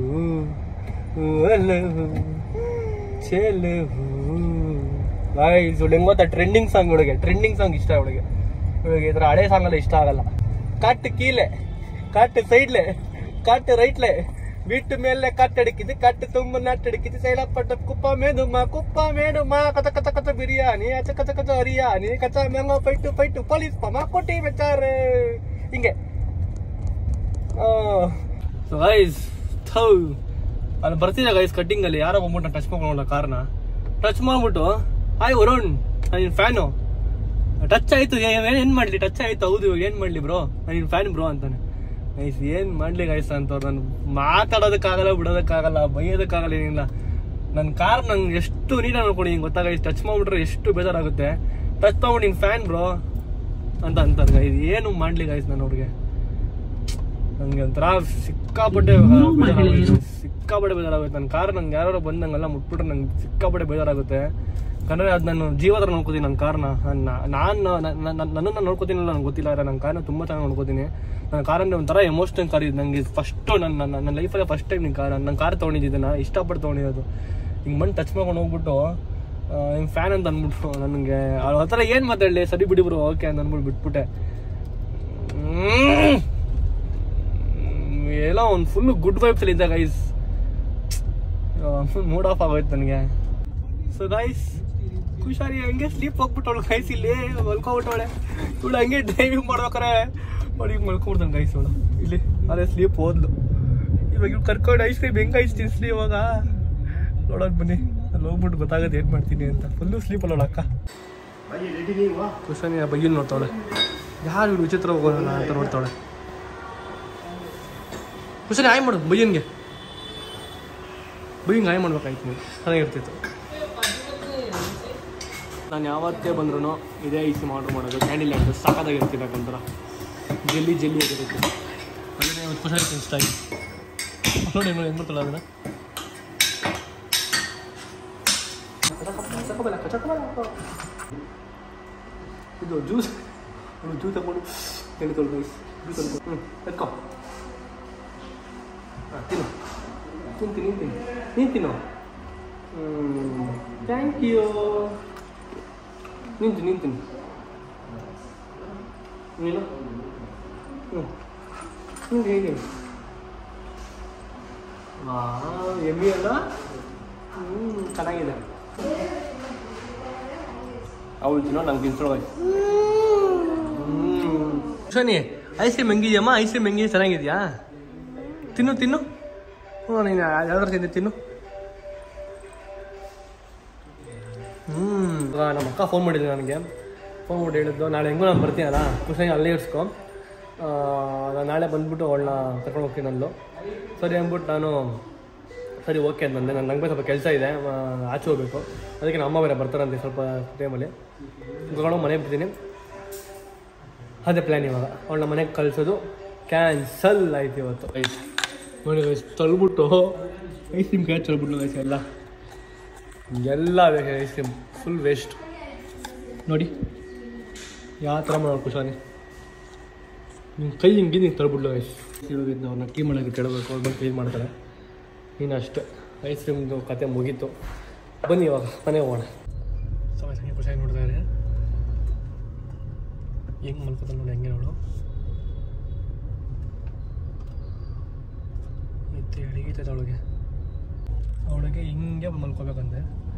ಒಲವು ಛಲವು ಗಾಯ್ಸ್ ಇವಳು ಹೆಂಗ್ ಗೊತ್ತಾ ಟ್ರೆಂಡಿಂಗ್ ಸಾಂಗ್ ಇವಳಿಗೆ ಟ್ರೆಂಡಿಂಗ್ ಸಾಂಗ್ ಇಷ್ಟ ಇವಳಿಗೆ ಇವಳಿಗೆ ಇದ್ರ ಹಳೆ ಸಾಂಗ್ ಎಲ್ಲ ಇಷ್ಟ ಆಗಲ್ಲ ಕಟ್ ಕೀಲೆ ಕಟ್ ಸೈಡ್ಲೆ ಕಟ್ ರೈಟ್ಲೆ ಬಿಟ್ಟು ಮೇಲೆ ಕಟ್ಟಡಿಕಿದ್ದು ಕಟ್ಟು ತುಂಬ ನಟ್ಟಡಿಕಿದ್ದು ಸೈಲಪಟ್ಟ ಕುಪ್ಪ ಮೇದುಮ ಕುಪ್ಪ ಮೇಡುಮ ಕಥ ಕಥ ಕಥ ಬಿರಿಯಾನಿ ಅಚ ಕಥ ಕಥ ಹರಿಯಾನಿ ಕಚ ಮ್ಯಾಂಗೋ ಫೈಟು ಫೈಟು ಪೊಲೀಸ್ ಪಮ ಕೊಟ್ಟಿ ಬೆಚಾರೆ ಹಿಂಗೆ ಸೊ ಗೈಸ್ ಥೌ ಅಲ್ಲಿ ಬರ್ತಿದ್ದೆ ಗೈಸ್ ಕಟ್ಟಿಂಗ್ ಅಲ್ಲಿ ಯಾರೋ ಬಂದ್ಬಿಟ್ಟು ಟಚ್ ಮಾಡ್ಕೊಂಡ ಕಾರ್ನ ಟಚ್ ಮಾಡ್ಬಿಟ್ಟು ಹಾಯ್ ವರುಣ್ ನಾನು ಫ್ಯಾನು ಟಚ್ ಆಯ್ತು ಏನ್ ಏನ್ ಮಾಡ್ಲಿ ಟಚ್ ಆಯ್ತು ಹೌದು ಇವಾಗ ಏನ್ ಮಾಡ್ಲಿ ಬ್ರೋ ನಾನು ಫ್ಯಾನ್ ಬ್ರೋ ಅಂತಾನೆ ಗೈಸ್ ಏನ್ ಮಾಡ್ಲಿ ಗೈಸ್ ಅಂತವ್ರು ನಾನು ಮಾತಾಡೋದಕ್ಕಾಗಲ್ಲ ಬಿಡೋದಕ್ಕಾಗಲ್ಲ ಬೈಯೋದಕ್ಕಾಗಲ್ಲ ಏನಿಲ್ಲ ನನ್ನ ಕಾರ್ ನಂಗೆ ಎಷ್ಟು ನೀಟಾಗಿ ನೋಡ್ಕೊಂಡು ಗೊತ್ತಾಗ ಟಚ್ ಮಾಡ್ಬಿಟ್ರೆ ಎಷ್ಟು ಬೇಜಾರಾಗುತ್ತೆ ಟಚ್ ಮಾಡ್ಬಿಟ್ಟು ನಿನ್ ಫ್ಯಾನ್ ಬ್ರೋ ಅಂತ ಅಂತಾರೆ ಗೈಸ್ ಏನು ಮಾಡ್ಲಿ ಗೈಸ್ ನಾನು ಅವ್ರಿಗೆ ನಂಗೆ ಒಂಥರ ಸಿಕ್ಕಾಪಟ್ಟೆ ಬೇಜಾರಾಗುತ್ತೆ. ಸಿಕ್ಕಾಪಟ್ಟೆ ಬೇಜಾರಾಗುತ್ತೆ ನನ್ನ ಕಾರ್ ನಂಗೆ ಯಾರು ಬಂದು ನಂಗೆಲ್ಲ ಮುಟ್ಬಿಟ್ರೆ ನಂಗೆ ಸಿಕ್ಕಾಪಟ್ಟೆ ಬೇಜಾರಾಗುತ್ತೆ ಯಾಕಂದ್ರೆ ಅದು ನಾನು ಜೀವ ಥರ ನೋಡ್ಕೋತೀನಿ ನನ್ನ ಕಾರ್ನ ನಾನು ನನ್ನನ್ನು ನೋಡ್ಕೋತೀನಲ್ಲ ನಂಗೆ ಗೊತ್ತಿಲ್ಲ ನನ್ನ ಕಾರ್ನ ತುಂಬ ಚೆನ್ನಾಗಿ ನೋಡ್ಕೋತೀನಿ ನನ್ನ ಕಾರ್ ಅಂದರೆ ಒಂಥರ ಎಮೋಷನಲ್ ಕಾರ್ ಇದು ನನಗೆ ಫಸ್ಟು ನನ್ನ ನನ್ನ ನನ್ನ ಲೈಫಲ್ಲೇ ಫಸ್ಟ್ ಟೈಮ್ ನಿನ್ನ ಕಾರ್ ನನ್ನ ಕಾರ್ ತೊಗೊಂಡಿದ್ದೆ ನಾನು ಇಷ್ಟಪಟ್ಟು ತೊಗೊಂಡಿರೋದು ಹಿಂಗೆ ಮಣ್ಣು ಟಚ್ ಮಾಡ್ಕೊಂಡು ಹೋಗ್ಬಿಟ್ಟು ಹಿಂಗೆ ಫ್ಯಾನ್ ಅಂತ ಅಂದ್ಬಿಟ್ರು ನನಗೆ ಆ ಥರ ಏನು ಮಾತಾಡಲಿ ಸರಿ ಬಿಡಿ ಬ್ರೋ ಓಕೆ ಅಂತ ಅಂದ್ಬಿಟ್ಟು ಬಿಟ್ಬಿಟ್ಟೆ ಹ್ಮ್. ಹ್ಮ್, ಎಲ್ಲ ಒಂದು ಫುಲ್ ಗುಡ್ ವೈಬ್ಸ್ ಅಲ್ಲಿ ಇದ್ದ ಗೈಸ್ ಫುಲ್ ಮೂಡ್ ಆಫ್ ಆಗೋಯ್ತು ನನಗೆ ಸೊ ಗೈಸ್ ಖುಷಾರಿ ಹಂಗೆ ಸ್ಲೀಪ್ ಹೋಗ್ಬಿಟ್ಟವಳು ಗೈಸ್ ಇಲ್ಲಿ ಮಲ್ಕೊಬಿಟ್ಟವಳೆ ಇವಳು ಹಂಗೆ ಡ್ರೈವಿಂಗ್ ಮಾಡ್ಬೇಕಾರೆ ಅವಳಿಗೆ ಮಲ್ಕೊಬಿಡ್ತಾನೆ ಗೈಸ್ ಇವಳು ಇಲ್ಲಿ ಅದೇ ಸ್ಲೀಪ್ ಹೋದ್ಲು ಇವಾಗ ಇವ್ಳು ಕರ್ಕೊಂಡು ಐಸ್ ಕ್ರೀಮ್ ಹೆಂಗೆ ಐಸ್ ತಿನ್ಸ್ಲಿ ಇವಾಗ ನೋಡೋಕೆ ಬನ್ನಿ ಅಲ್ಲಿ ಹೋಗ್ಬಿಟ್ಟು ಗೊತ್ತಾಗತ್ತೆ ಏನು ಮಾಡ್ತೀನಿ ಅಂತ ಫುಲ್ಲು ಸ್ಲೀಪ್ ಅಲ್ಲ ಅಕ್ಕ ಖುಷಾನಿ ಆ ಬೈಯನ್ ನೋಡ್ತಾವಳೆ ಯಾರು ಇವ್ಳು ವಿಚಿತ್ರ ಹೋಗೋಣ ಅಂತ ನೋಡ್ತಾವಳೆ ಖುಷಾನಿ ಆಯ್ ಮಾಡು ಬೈಯನ್ಗೆ ಬೈಯಂಗೆ ಆಯ್ ಮಾಡ್ಬೇಕಾಯ್ತು ನೀವು ಚೆನ್ನಾಗಿರ್ತಿತ್ತು ನಾನು ಯಾವತ್ತೇ ಬಂದ್ರೂ ಇದೇ ಐಸ್ ಆರ್ಡ್ರ್ ಮಾಡೋದು ಕ್ಯಾಂಡಿಲ್ ಲ್ಯಾಂಡ್ ಸಾಕಾಗಿರ್ತೀನಿ ಯಾಕಂದ್ರೆ ಜೆಲ್ಲಿ ಜೆಲ್ಲಿ ಆಗಿರುತ್ತೆ ಅದನ್ನೇ ಇವತ್ತು ಖುಷಾಗಿ ಇಷ್ಟ ಆಗಿ ನೋಡಿ ನೋಡಿ ಹೆಂಗ್ ಮಾಡ್ತಾಳೆ ಅದನ್ನ ಇದು ಜ್ಯೂಸ್ ಜ್ಯೂಸ್ ತಗೊಂಡು ತೆಗೆದುಕೊಳ್ಳು ಗೈಸ್ ಜ್ಯೂಸ್ ಅನ್ಕೊಂಡು ಹ್ಞೂ ಎತ್ಕೊ ಹಾಂ ತಿನ್ನು ತಿಂತೀನಿ ನಿಂತೀನಿ ನೀನು ತಿನ್ನು ಹ್ಞೂ ಥ್ಯಾಂಕ್ ಯು ನಿಂತು ನಿಂತೀನಿ ನೀನು ಹ್ಞೂ ಹಿಂಗೆ ಹೇಗೆ ವಾ ಎಮ್ಮಿ ಅಲ್ಲ ಹ್ಞೂ ಚೆನ್ನಾಗಿದೆ ಅವಳು ತಿನ್ನೋ ನಂಗೆ ತಿನ್ಸೋಳು ಶನಿ ಐಸ್ ಕ್ರೀಮ್ ಹೆಂಗಿದ್ಯಮ್ಮ ಐಸ್ ಕ್ರೀಮ್ ಹೆಂಗಿದೆ ಚೆನ್ನಾಗಿದ್ಯಾ ತಿನ್ನು ತಿನ್ನು ಹ್ಞೂ ನೀನು ಯಾವ್ದಾರು ತಿಂದೆ ತಿನ್ನು ಹ್ಞೂ ನಮ್ಮ ಅಕ್ಕ ಫೋನ್ ಮಾಡಿದ್ರು ನನಗೆ ಫೋನ್ ಮಾಡಿ ಹೇಳಿದ್ದು ನಾಳೆ ಹೆಂಗೂ ನಾನು ಬರ್ತೀನಲ್ಲ ಖುಷಿ ಅಲ್ಲೇ ಇರ್ಸ್ಕೊ ನಾನು ನಾಳೆ ಬಂದ್ಬಿಟ್ಟು ಅವಳನ್ನ ಕರ್ಕೊಂಡು ಹೋಗ್ತೀನಿ ಅಂದ್ಲು ಸರಿ ಅಂದ್ಬಿಟ್ಟು ನಾನು ಸರಿ ಓಕೆ ಅಂತ ನಂದೆ ನನ್ನ ನಂಗೆ ಸ್ವಲ್ಪ ಕೆಲಸ ಇದೆ ಆ, ಆಚೆ ಹೋಗ್ಬೇಕು ಅದಕ್ಕೆ ನಮ್ಮ ಅಮ್ಮ ಬೇರೆ ಬರ್ತಾರಂತೆ ಸ್ವಲ್ಪ ಟೈಮಲ್ಲಿ ಕರ್ಕೊಂಡು ಮನೆಗೆ ಬಿಡ್ತೀನಿ ಅದೇ ಪ್ಲ್ಯಾನ್ ಇವಾಗ ಅವಳನ್ನ ಮನೆಗೆ ಕಳಿಸೋದು ಕ್ಯಾನ್ಸಲ್ ಆಯ್ತು ಇವತ್ತು ಐಸ್ ನೋಡಿ ಗೈಸ್ ತಳ್ಬಿಟ್ಟು ಐಸ್ ಕ್ರೀಮ್ ಕ್ಯಾಚ್ ತಳ್ಬಿಟ್ಟು ಗೈಸ್ ಎಲ್ಲ ಎಲ್ಲ ಬೇಕು ಐಸ್ ಕ್ರೀಮ್ ಫುಲ್ ವೇಸ್ಟ್ ನೋಡಿ ಯಾವ ಥರ ಮಾಡೋದು ಕುಶಾನಿ ನಿನ್ನ ಕೈ ಹಿಂಗೆ ಹಿಂಗೆ ತಳ್ಬಿಡ್ಲು ಐಸ್ ಇವಾಗಿದ್ದು ಅವ್ರನ್ನ ಕ್ಲೀನ್ ಮಾಡೋಕ್ಕೆ ಕೇಳಬೇಕು ಅವ್ರು ಬಂದು ಕ್ಲೀನ್ ಮಾಡ್ತಾರೆ ಇನ್ನು ಅಷ್ಟೇ ಐಸ್ ಕ್ರೀಮ್ದು ಕತೆ ಮುಗೀತು ಬನ್ನಿ ಇವಾಗ ಮನೆಗೆ ಹೋಗೋಣ ಸೊ ಹಂಗೆ ಖುಷಿಯಾಗಿ ನೋಡ್ತಾ ಇದ್ದಾರೆ ಹೆಂಗೆ ಮಲ್ಕೋತಾನೆ ನೋಡಿ ಹೆಂಗೆ ನೋಡು ನಿದ್ದೆ ಅಡಿಗಿತೈತೆ ಅವಳಿಗೆ ಅವಳಿಗೆ ಹಿಂಗೆ ಮಲ್ಕೋಬೇಕಂತೆ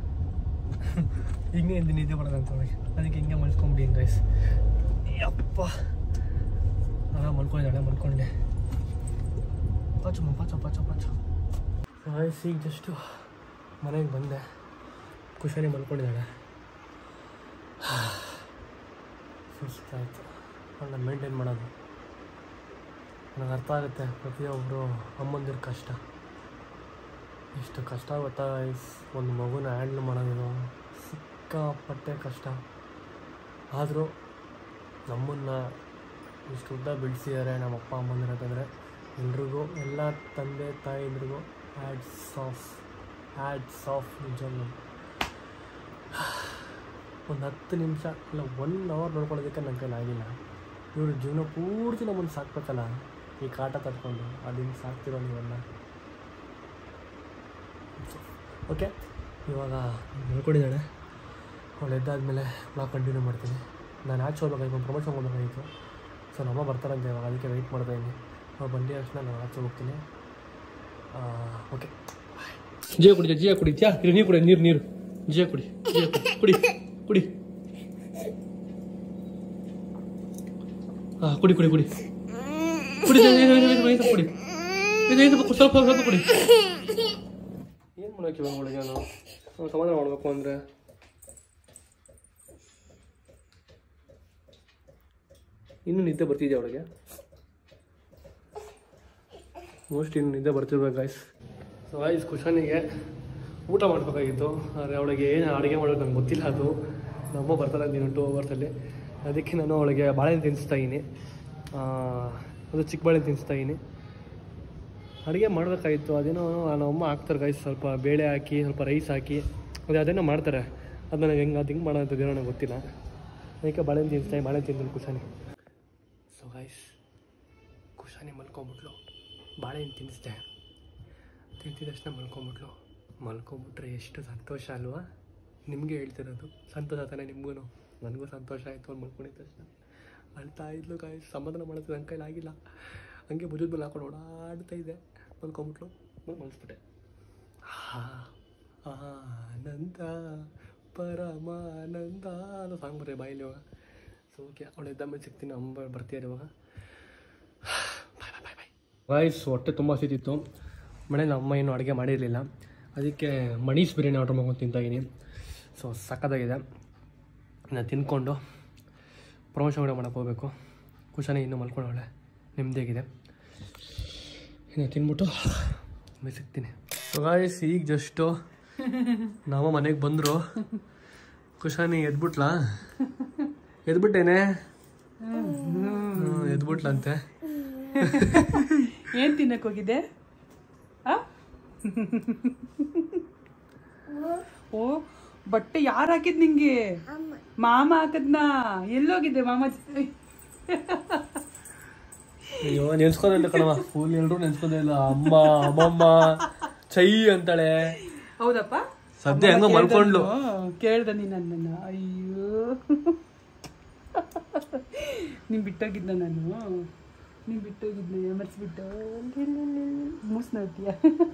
ಹಿಂಗೆ ಎಂದು ನಿದ್ದೆ ಬರೋದಂತ ಅವಳಿಗೆ ಅದಕ್ಕೆ ಹಿಂಗೆ ಮಲ್ಸ್ಕೊಂಬಿಡಿ ಹಿಂಗೆ ಗೈಸ್ ಯಪ್ಪ ಆರಾಮ ಮಲ್ಕೊಂಡಿದ್ದಾಳೆ ಮಲ್ಕೊಂಡೆ ಪಾಚಮ್ಮ ಪಾಚ ಪಾಚ ಪಾಚ ವಾಯ್ಸ್ ಈಗ ಜಸ್ಟು ಮನೆಗೆ ಬಂದೆ ಖುಷಿಯಾಗಿ ಮಲ್ಕೊಂಡಿದ್ದಾಳೆ ಸುಸ್ತಾಯಿತು ಅವಳನ್ನ ಮೇಂಟೈನ್ ಮಾಡೋದು ನನಗೆ ಅರ್ಥ ಆಗುತ್ತೆ ಪ್ರತಿಯೊಬ್ಬರು ಅಮ್ಮಂದಿರ ಕಷ್ಟ ಎಷ್ಟು ಕಷ್ಟ ಗೊತ್ತಾ ಗೈಸ್ ಒಂದು ಮಗುನ ಹ್ಯಾಂಡ್ಲ್ ಮಾಡೋದು ಸಿಕ್ಕಾಪಟ್ಟೆ ಕಷ್ಟ ಆದರೂ ನಮ್ಮನ್ನು ಇಷ್ಟು ಉದ್ದ ಬೆಳೆಸಿದ್ದಾರೆ ನಮ್ಮ ಅಪ್ಪ ಅಮ್ಮಂದಿರ ಅಂತಂದರೆ ಎಲ್ರಿಗೂ ಎಲ್ಲ ತಂದೆ ತಾಯಿದ್ರಿಗೂ ಹ್ಯಾಡ್ಸ್ ಆಫ್ ಹ್ಯಾಡ್ಸ್ ಆಫ್ ನಿಜವೂ ಒಂದು ಹತ್ತು ನಿಮಿಷ ಇಲ್ಲ ಒನ್ ಅವರ್ ನೋಡ್ಕೊಳ್ಳೋದಕ್ಕೆ ನನ್ನ ಕೈಲಿ ಆಗಿಲ್ಲ ಇವರು ಜೀವನ ಪೂರ್ತಿ ನಮ್ಮನ್ನು ಸಾಕ್ಬೇಕಲ್ಲ ಈ ಕಾಟ ತಟ್ಕೊಂಡು ಅದಿಂದ ಸಾಕ್ತಿರೋ ನೀವೆಲ್ಲ ಓಕೆ ಇವಾಗ ನೋಡ್ಕೊಂಡಿದ್ದಾಳೆ ಅವಳು ಎದ್ದಾದ್ಮೇಲೆ ಬ್ಲಾಗ್ ಕಂಟಿನ್ಯೂ ಮಾಡ್ತೀನಿ ನಾನು ಆಚೆ ಹೋಗ್ಬೇಕಾಗಿತ್ತು ಒಂದು ಪ್ರಮೋಷನ್ ಹೋಗ್ಬೇಕಾಗಿತ್ತು ಸೊ ನಮ್ಮ ಬರ್ತಾರಂತೆ ಇವಾಗ ಅದಕ್ಕೆ ವೆಯ್ಟ್ ಮಾಡ್ತಾ ಇದ್ದೀನಿ ಅವ್ರು ಬಂದ ತಕ್ಷಣ ನಾನು ಆಚೆ ಹೋಗ್ತೀನಿ ಓಕೆ ಜಿಯ ಕುಡಿ ಜಿಯ ಕುಡಿ ಜಿಯಾ ಇದು ನೀರು ಕುಡಿ ನೀರು ನೀರು ಜಿಯ ಕುಡಿ ಜಿಯ ಕುಡಿ ಕುಡಿ ಕುಡಿ ಹಾಂ ಕುಡಿ ಕುಡಿ ಕುಡಿ ಕುಡಿ ಇದು, ಇದು, ಇದು, ಇದು, ಇದು, ಕುಡಿ ಇದು ಇದು ಸ್ವಲ್ಪ ಸ್ವಲ್ಪ ಕುಡಿ ಏನು ಮಾಡೋಕೆ ಇವಾಗ ಒಳಗೆ ನಾನು ನಾವು ಸಮಾಧಾನ ಮಾಡಬೇಕು ಅಂದರೆ ಇನ್ನೂ ನಿದ್ದೆ ಬರ್ತಿದ್ಯಾ ಅವಳಿಗೆ ಮೋಸ್ಟ್ ಇನ್ನು ನಿದ್ದೆ ಬರ್ತಿರ್ಬೇಕು ಗಾಯ್ಸ್ ಸೊ ಗಾಯ್ಸ್ ಕುಶನಿಗೆ ಊಟ ಮಾಡಬೇಕಾಗಿತ್ತು ಆದರೆ ಅವಳಿಗೆ ಏನು ಅಡುಗೆ ಮಾಡೋದು ನಂಗೆ ಗೊತ್ತಿಲ್ಲ ಅದು ನಮ್ಮ ಬರ್ತಾರೆ ಅಂತೀನಿ ಟೂ ಅವರ್ಸಲ್ಲಿ ಅದಕ್ಕೆ ನಾನು ಅವಳಿಗೆ ಬಾಳೆಹಣ್ಣು ತಿನ್ನಿಸ್ತಾ ಇದ್ದೀನಿ ಅದು ಚಿಕ್ಕ ಬಾಳೆಹಣ್ಣು ತಿನ್ನಿಸ್ತಾ ಇದ್ದೀನಿ ಅಡುಗೆ ಮಾಡಬೇಕಾಗಿತ್ತು ಅದೇನೋ ನಮ್ಮ ಅಮ್ಮ ಹಾಕ್ತಾರೆ ಗೈಸ್ ಸ್ವಲ್ಪ ಬೇಳೆ ಹಾಕಿ ಸ್ವಲ್ಪ ರೈಸ್ ಹಾಕಿ ಅದು ಅದೇನೋ ಮಾಡ್ತಾರೆ ಅದು ನನಗೆ ಹೆಂಗೆ ಅದು ಹಿಂಗೆ ಮಾಡೋದು ಏನೋ ನನಗೆ ಗೊತ್ತಿಲ್ಲ ಅದಕ್ಕೆ ಬಾಳೆಹಣ್ಣು ತಿನ್ನಿಸ್ತಾ ಬಾಳೆಹಣ್ಣು ತಿಂತೀನಿ ಕುಶಾನಿ ಸೊ ಗೈಸ್ ಕುಶಾನಿ ಮಲ್ಕೊಂಬಿಟ್ಲು ಬಾಳೆಹಣ್ಣು ತಿನ್ನಿಸ್ದೆ ತಿಂತಿದ ತಕ್ಷಣ ಮಲ್ಕೊಂಬಿಟ್ಲು ಮಲ್ಕೊಂಬಿಟ್ರೆ ಎಷ್ಟು ಸಂತೋಷ ಅಲ್ವಾ ನಿಮಗೆ ಹೇಳ್ತಿರೋದು ಸಂತೋಷ ತಾನೆ ನಿಮಗೂ ನನಗೂ ಸಂತೋಷ ಆಯಿತು ಅವ್ನು ಮಲ್ಕೊಂಡಿದ್ದ ತಕ್ಷಣ ಅಳ್ತಾ ಇದ್ಲು ಕಾಯಿ ಸಮಾಧಾನ ಮಾಡೋದು ನನ್ನ ಕೈಲಿ ಆಗಿಲ್ಲ ಹಂಗೆ ಭುಜದ ಮೇಲೆ ಹಾಕೊಂಡು ಓಡಾಡ್ತಾ ಇದ್ದೆ ಮಲ್ಕೊಂಬಿಟ್ಲು ಬಂದು ಮಲ್ಸ್ಬಿಟ್ಟೆ ಹಾ ಆನಂದ ಪರಮಾನಂದ ಅನ್ನೋ ಸಾಂಗ್ ಬರ್ತದೆ ಬಾಯಲ್ಲಿ ಇವಾಗ ಸೊ ಓಕೆ ಅವಳು ಎದ್ದ ಮೇಲೆ ಸಿಗ್ತೀನಿ ಅಮ್ಮ ಬರ್ತೀಯಾರ ಇವಾಗ ಬಾಯ್ ಬಾಯ್ ಬಾಯ್ ಬಾಯ್ ವಾಯ್ಸ್ ಹೊಟ್ಟೆ ತುಂಬ ಹಸಿತಿತ್ತು ಮನೇಲಿ ಅಮ್ಮ ಏನು ಅಡುಗೆ ಮಾಡಿರಲಿಲ್ಲ ಅದಕ್ಕೆ ಮಣೀಸ್ ಬಿರಿಯಾನಿ ಆರ್ಡ್ರ್ ಮಾಡ್ಕೊಂಡು ತಿಂತಾಯಿದ್ದೀನಿ ಸೊ ಸಕ್ಕತ್ತಾಗಿದೆ ನಾನು ತಿನ್ಕೊಂಡು ಪ್ರಮೋಷನ್ ಕೂಡ ಮಾಡೋಕ್ಕೆ ಹೋಗಬೇಕು ಕುಶಾನೆ ಇನ್ನೂ ಮಲ್ಕೊಂಡವಳೆ ನೆಮ್ಮದಿಯಾಗಿದೆ ಇನ್ನು ತಿನ್ಬಿಟ್ಟು ಆಮೇಲೆ ಸಿಗ್ತೀನಿ ಗಾಯ್ಸ್ ಈಗ ಜಸ್ಟು ನಾವು ಮನೆಗೆ ಬಂದರು ಕುಶಾನಿ ಎದ್ಬಿಟ್ಲಾ ಎದ್ಬಿಟ್ಟೇನೆ ಹ್ಮ್, ಎದ್ಬಿಟ್ಲಂತೆ ಏನ್ ತಿನ್ನಕ್ ಹೋಗಿದ್ದೆ ಆ? ಓ ಬಟ್ಟೆ ಯಾರು ಹಾಕಿದ್ ನಿಂಗೆ ಮಾಮ ಹಾಕದ್ನಾ ಎಲ್ಲೋಗಿದ್ದೆ ಮಾಮ ಜೊತೆ? ಅಯ್ಯೋ ನೆನ್ಸ್ಕೋದಿಲ್ಲ ಕಣವ ಫುಲ್ ಎಲ್ರು ನೆನ್ಸ್ಕೋದಿಲ್ಲ ಅಮ್ಮ ಅಮ್ಮಮ್ಮ ಚೈ ಅಂತಾಳೆ ಹೌದಪ್ಪ ಸದ್ಯ ಹೆಂಗೋ ಮಲ್ಕೊಂಡ್ಲು ಕೇಳ್ದ ನೀ ನನ್ನನ್ನ ಅಯ್ಯೋ ನೀನ್ ಬಿಟ್ಟೋಗಿದ್ದ ನಾನು ನೀನ್ ಬಿಟ್ಟೋಗಿದ್ನ ಮರ್ಸ್ಬಿಟ್ಟು ಮೂಸ್ ನೋಡ್ತೀಯ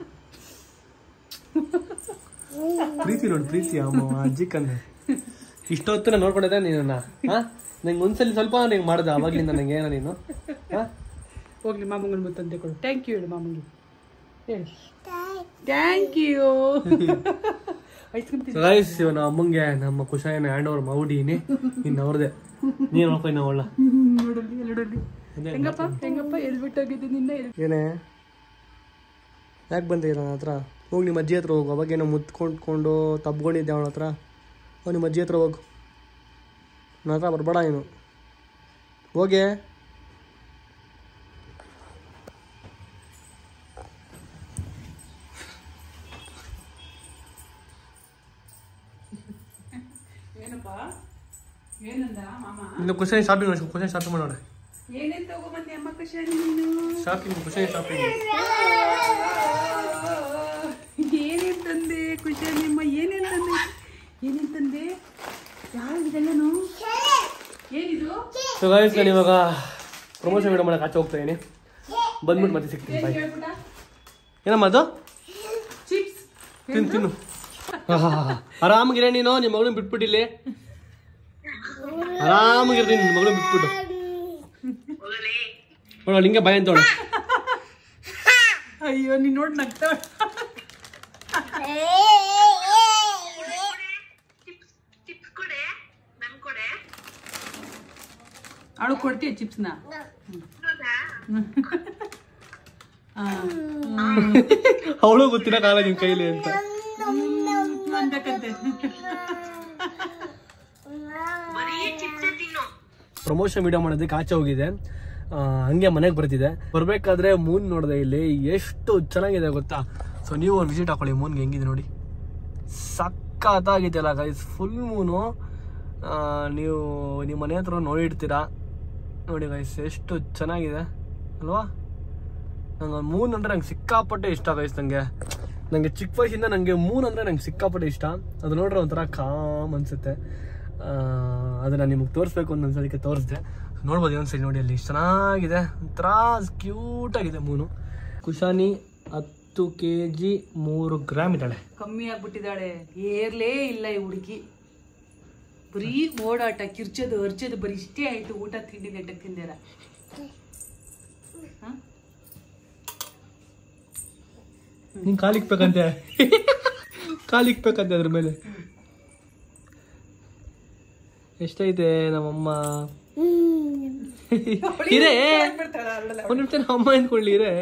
ಪ್ರೀತಿ ನೋಡಿ ಪ್ರೀತಿ ಅಮ್ಮ ಅಜ್ಜಿ ಕಣ್ಣು ಇಷ್ಟೊತ್ತು ನಾನು ನೋಡ್ಕೊಂಡಿದ್ದೆ ನೀನನ್ನ ಹಾ ನಂಗೆ ಒಂದ್ಸಲಿ ಸ್ವಲ್ಪ ನಿಂಗೆ ಮಾಡ್ದೆ ಅವಾಗ್ಲಿಂದ ನಂಗೆ ಏನೋ ನೀನು ಹಾ ಹೋಗ್ಲಿ ಮಾಮಂಗನ ಮುತ್ತಂತೆ ಕೊಡು ಥ್ಯಾಂಕ್ ಯು ಹೇಳು ಮಾಮಂಗೆ ಹೇಳಿ ಥ್ಯಾಂಕ್ ಯು ಐಸ್ ಕ್ರೀಮ್ ತಿನ್ ಗೈಸ್ ಇವ ನಮ್ಮ ಅಮ್ಮಂಗೆ ನಮ್ಮ ಕುಶಾಯನ ಹ್ಯಾಂಡ್ ಓವರ್ ಮಾಡೀನಿ ಇನ್ನು ಅವ್ರದ್ದೆ ನೀನು ನೋಡ್ಕೊ ಇನ್ನು ಅವಳ ನೋಡಲ್ಲಿ ನೋಡಲ್ಲಿ ಹೆಂಗಪ್ಪ ಹೆಂಗಪ್ಪ ಎಲ್ಲಿ ಬಿಟ್ಟೋಗಿದ್ದೆ ನಿನ್ನ ಎಲ್ಲಿ ಏನೇ ಯಾಕೆ ಬಂದೆ ನನ್ನ ಹತ್ರ ಹೋಗಿ ನಿಮ್ಮ ಅಜ್ಜಿ ಹತ್ರ ಹೋಗು ಅವಾಗೇನೋ ಮುತ್ಕೊಂಡ್ಕೊಂಡು ತಬ್ಕೊಂಡಿದ್ದೆ ಅವನ ಹತ್ರ ಹೋಗಿ ನಿಮ್ಮ ಅಜ್ಜಿ ಹತ್ರ ಹೋಗು ನನ್ನ ಹತ್ರ ಬರಬೇಡ ನೀನು ಹೋಗೆ ಏನಪ್ಪ ಏನಂದ ಮಾಮ ಇನ್ನು ಕ್ವಶನ್ ಶಾಪಿಂಗ್ ಕ್ವಶನ್ ಶಾಪಿಂಗ್ ಮಾಡೋಣ ಏನೇನ್ ತಗೊಂಬಂದೆ ಅಮ್ಮ ಖುಷಿಯಾಗಿ ನೀನು ಶಾಪಿಂಗ್ ಖುಷಿ ಶಾಪಿಂಗ್ ಏನೇನ್ ತಂದೆ ಖುಷಿಯಾಗಿ ಅಮ್ಮ ಏನೇನ್ ತಂದೆ ಏನೇನ್ ತಂದೆ ಯಾವ್ದಿದೆಲ್ಲನು ಏನಿದು ಸೊ ಗೈಸ್ ನಾನು ಇವಾಗ ಪ್ರಮೋಷನ್ ವಿಡಿಯೋ ಮಾಡಕ್ಕೆ ಆಚೆ ಹೋಗ್ತಾ ಇದೀನಿ ಬಂದ್ಬಿಟ್ಟು ಮತ್ತೆ ಸಿಗ್ತೀನಿ ಬಾಯ್ ಏನಮ್ಮ ಅದು ಚಿಪ್ಸ್ ತಿನ್ನು ತಿನ್ನು ಆರಾಮಾಗಿರ ನೀನು ನಿಮ್ಮ ಮಗಳನ್ನ ಬಿಟ್ಬಿಟ್ಟಿಲ್ಲಿ ಆರಾಮಾಗಿರ್ರಿ ನಿನ್ನ ಮಗಳನ್ನ ಬಿಟ್ಬಿಟ್ಟು ನೋಡ ಹಿಂಗೆ ಭಯ ಅಂತೋಣ ಅಯ್ಯೋ ನೀನ್ ನೋಡ್ ನಗ್ತಾವ ಅವಳು ಕೊಡ್ತೀಯ ಚಿಪ್ಸ್ನ ಅವಳು ಗೊತ್ತಿಲ್ಲ ಕಾಲ ನಿನ್ ಕೈಲಿ ಅಂತ ಅನ್ಬೇಕಂತೆ ಪ್ರಮೋಷನ್ ವಿಡಿಯೋ ಮಾಡೋದಕ್ಕೆ ಆಚೆ ಹೋಗಿದೆ ಆ, ಹಂಗೆ ಮನೆಗೆ ಬರ್ತಿದೆ ಬರ್ಬೇಕಾದ್ರೆ ಮೂನ್ ನೋಡಿದೆ ಇಲ್ಲಿ ಎಷ್ಟು ಚೆನ್ನಾಗಿದೆ ಗೊತ್ತಾ ಸೊ ನೀವು ಒಂದು ವಿಸಿಟ್ ಹಾಕೊಳ್ಳಿ ಮೂನ್ಗೆ ಹೆಂಗಿದೆ ನೋಡಿ ಸಕ್ಕತ್ತಾಗಿದೆಯಲ್ಲ ಗೈಸ್ ಫುಲ್ ಮೂನು ಆ, ನೀವು ನಿಮ್ಮ ಮನೆ ಹತ್ರ ನೋಡಿರ್ತೀರಾ ನೋಡಿ ಗೈಸ್ ಎಷ್ಟು ಚೆನ್ನಾಗಿದೆ ಅಲ್ವಾ ನಂಗೆ ಮೂನ್ ಅಂದರೆ ನಂಗೆ ಸಿಕ್ಕಾಪಟ್ಟೆ ಇಷ್ಟ ಗೈಸ್ ನನಗೆ ನನಗೆ ಚಿಕ್ಕ ವಯಸ್ಸಿಂದ ನನಗೆ ಮೂನ್ ಅಂದರೆ ನಂಗೆ ಸಿಕ್ಕಾಪಟ್ಟೆ ಇಷ್ಟ ಅದು ನೋಡ್ರೆ ಒಂಥರ ಕಾಮ್ ಅನಿಸುತ್ತೆ ಅದನ್ನು ನಿಮಗೆ ತೋರಿಸ್ಬೇಕು ಅಂತ ಅನ್ಸೋದಕ್ಕೆ ತೋರಿಸಿದೆ ನೋಡ್ಬೋದು ಒಂದ್ಸರಿ ನೋಡಿ ಅಲ್ಲಿ ಎಷ್ಟು ಚೆನ್ನಾಗಿದೆ ಒಂಥರ ಕ್ಯೂಟಾಗಿದೆ ಮೂನು ಕುಶಾನಿ ಹತ್ತು ಕೆ ಜಿ ಮೂರು ಗ್ರಾಮ್ ಇದ್ದಾಳೆ ಕಮ್ಮಿ ಆಗ್ಬಿಟ್ಟಿದ್ದಾಳೆ ಏರ್ಲೇ ಇಲ್ಲ ಈ ಹುಡುಗಿ ಬರೀ ಓಡಾಟ ಕಿರ್ಚೋದು ಅರ್ಚೋದು ಬರೀ ಇಷ್ಟೇ ಆಯ್ತು ಊಟ ತಿಂಡಿ ನೆಟ್ಟಕ್ಕೆ ತಿಂದಿರ ನೀನ್ ಕಾಲಿಕ್ಬೇಕಂತೆ ಕಾಲಿಕ್ಬೇಕಂತೆ ಅದ್ರ ಮೇಲೆ ಎಷ್ಟೈತೆ ನಮ್ಮಮ್ಮ ಇರೇ ಒಂದ್ ನಿಮಿಷ ನಮ್ಮ ಅಮ್ಮ ಅಂದ್ಕೊಳ್ಳಿ ಇರೇ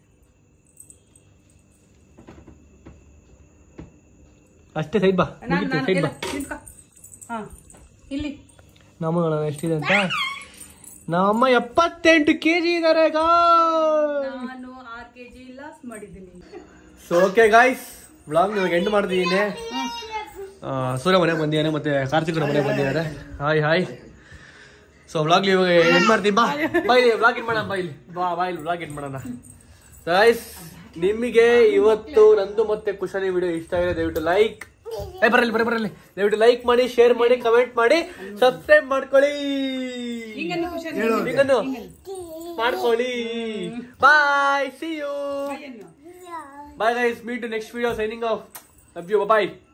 ಅಷ್ಟೇ ಸೈಡ್ ಬಾ ಸೈಡ್ ಬಾ ಹಾ ಇಲ್ಲಿ ನಮ್ಮ ನೋಡೋಣ ಎಷ್ಟಿದೆ ಅಂತ ನಮ್ಮಮ್ಮ ಎಪ್ಪತ್ತೆಂಟು ಕೆ ಜಿ ಇದಾರೆ ಗಾ ನಾನು ಆರ್ ಕೆ ಜಿ ಲಾಸ್ ಮಾಡಿದ್ದೀನಿ ಸೊ ಓಕೆ ಗಾಯ್ಸ್ ಬ್ಲಾಗ್ ಇವಾಗ ಎಂಡ್ ಮಾಡ್ತಿದ್ದೀನಿ ಆ, ಸೂರ್ಯ ಮನೆಗೆ ಬಂದಿದ್ದಾನೆ ಮತ್ತೆ ಕಾರ್ತಿಕ್ ಮನೆಗೆ ಬಂದಿದ್ದಾರೆ ಹಾಯ್ ಹಾಯ್ ಸೊ ಬ್ಲಾಗ್ ಇವಾಗ ಎಂಡ್ ಮಾಡ್ತೀನಿ ಬಾ ಬಾ ಇಲ್ಲಿ ಬ್ಲಾಗ್ ಎಂಡ್ ಮಾಡೋಣ ಬಾ ಇಲ್ಲಿ ಬಾ ಬಾ ಇಲ್ಲಿ ಬ್ಲಾಗ್ ಎಂಡ್ ಮಾಡೋಣ ಗಾಯ್ಸ್ ನಿಮಗೆ ಇವತ್ತು ನಂದು ಮತ್ತೆ ಕುಶಾಲಿ ವಿಡಿಯೋ ಇಷ್ಟ ಆಗಿದೆ ದಯವಿಟ್ಟು ಲೈಕ್ ಏ ಬರಲಿ ಬರಲಿ ಬರಲಿ ದಯವಿಟ್ಟು ಲೈಕ್ ಮಾಡಿ ಶೇರ್ ಮಾಡಿ ಕಮೆಂಟ್ ಮಾಡಿ ಸಬ್ಸ್ಕ್ರೈಬ್ ಮಾಡ್ಕೊಳ್ಳಿ ಹಿಂಗನ್ನು ಖುಷಿ ಹಿಂಗನ್ನು ಮಾಡ್ಕೊಳ್ಳಿ ಬಾಯ್ ಸಿ ಯು ಅನ್ನು Bye guys, meet you next video signing off. Love you, bye bye.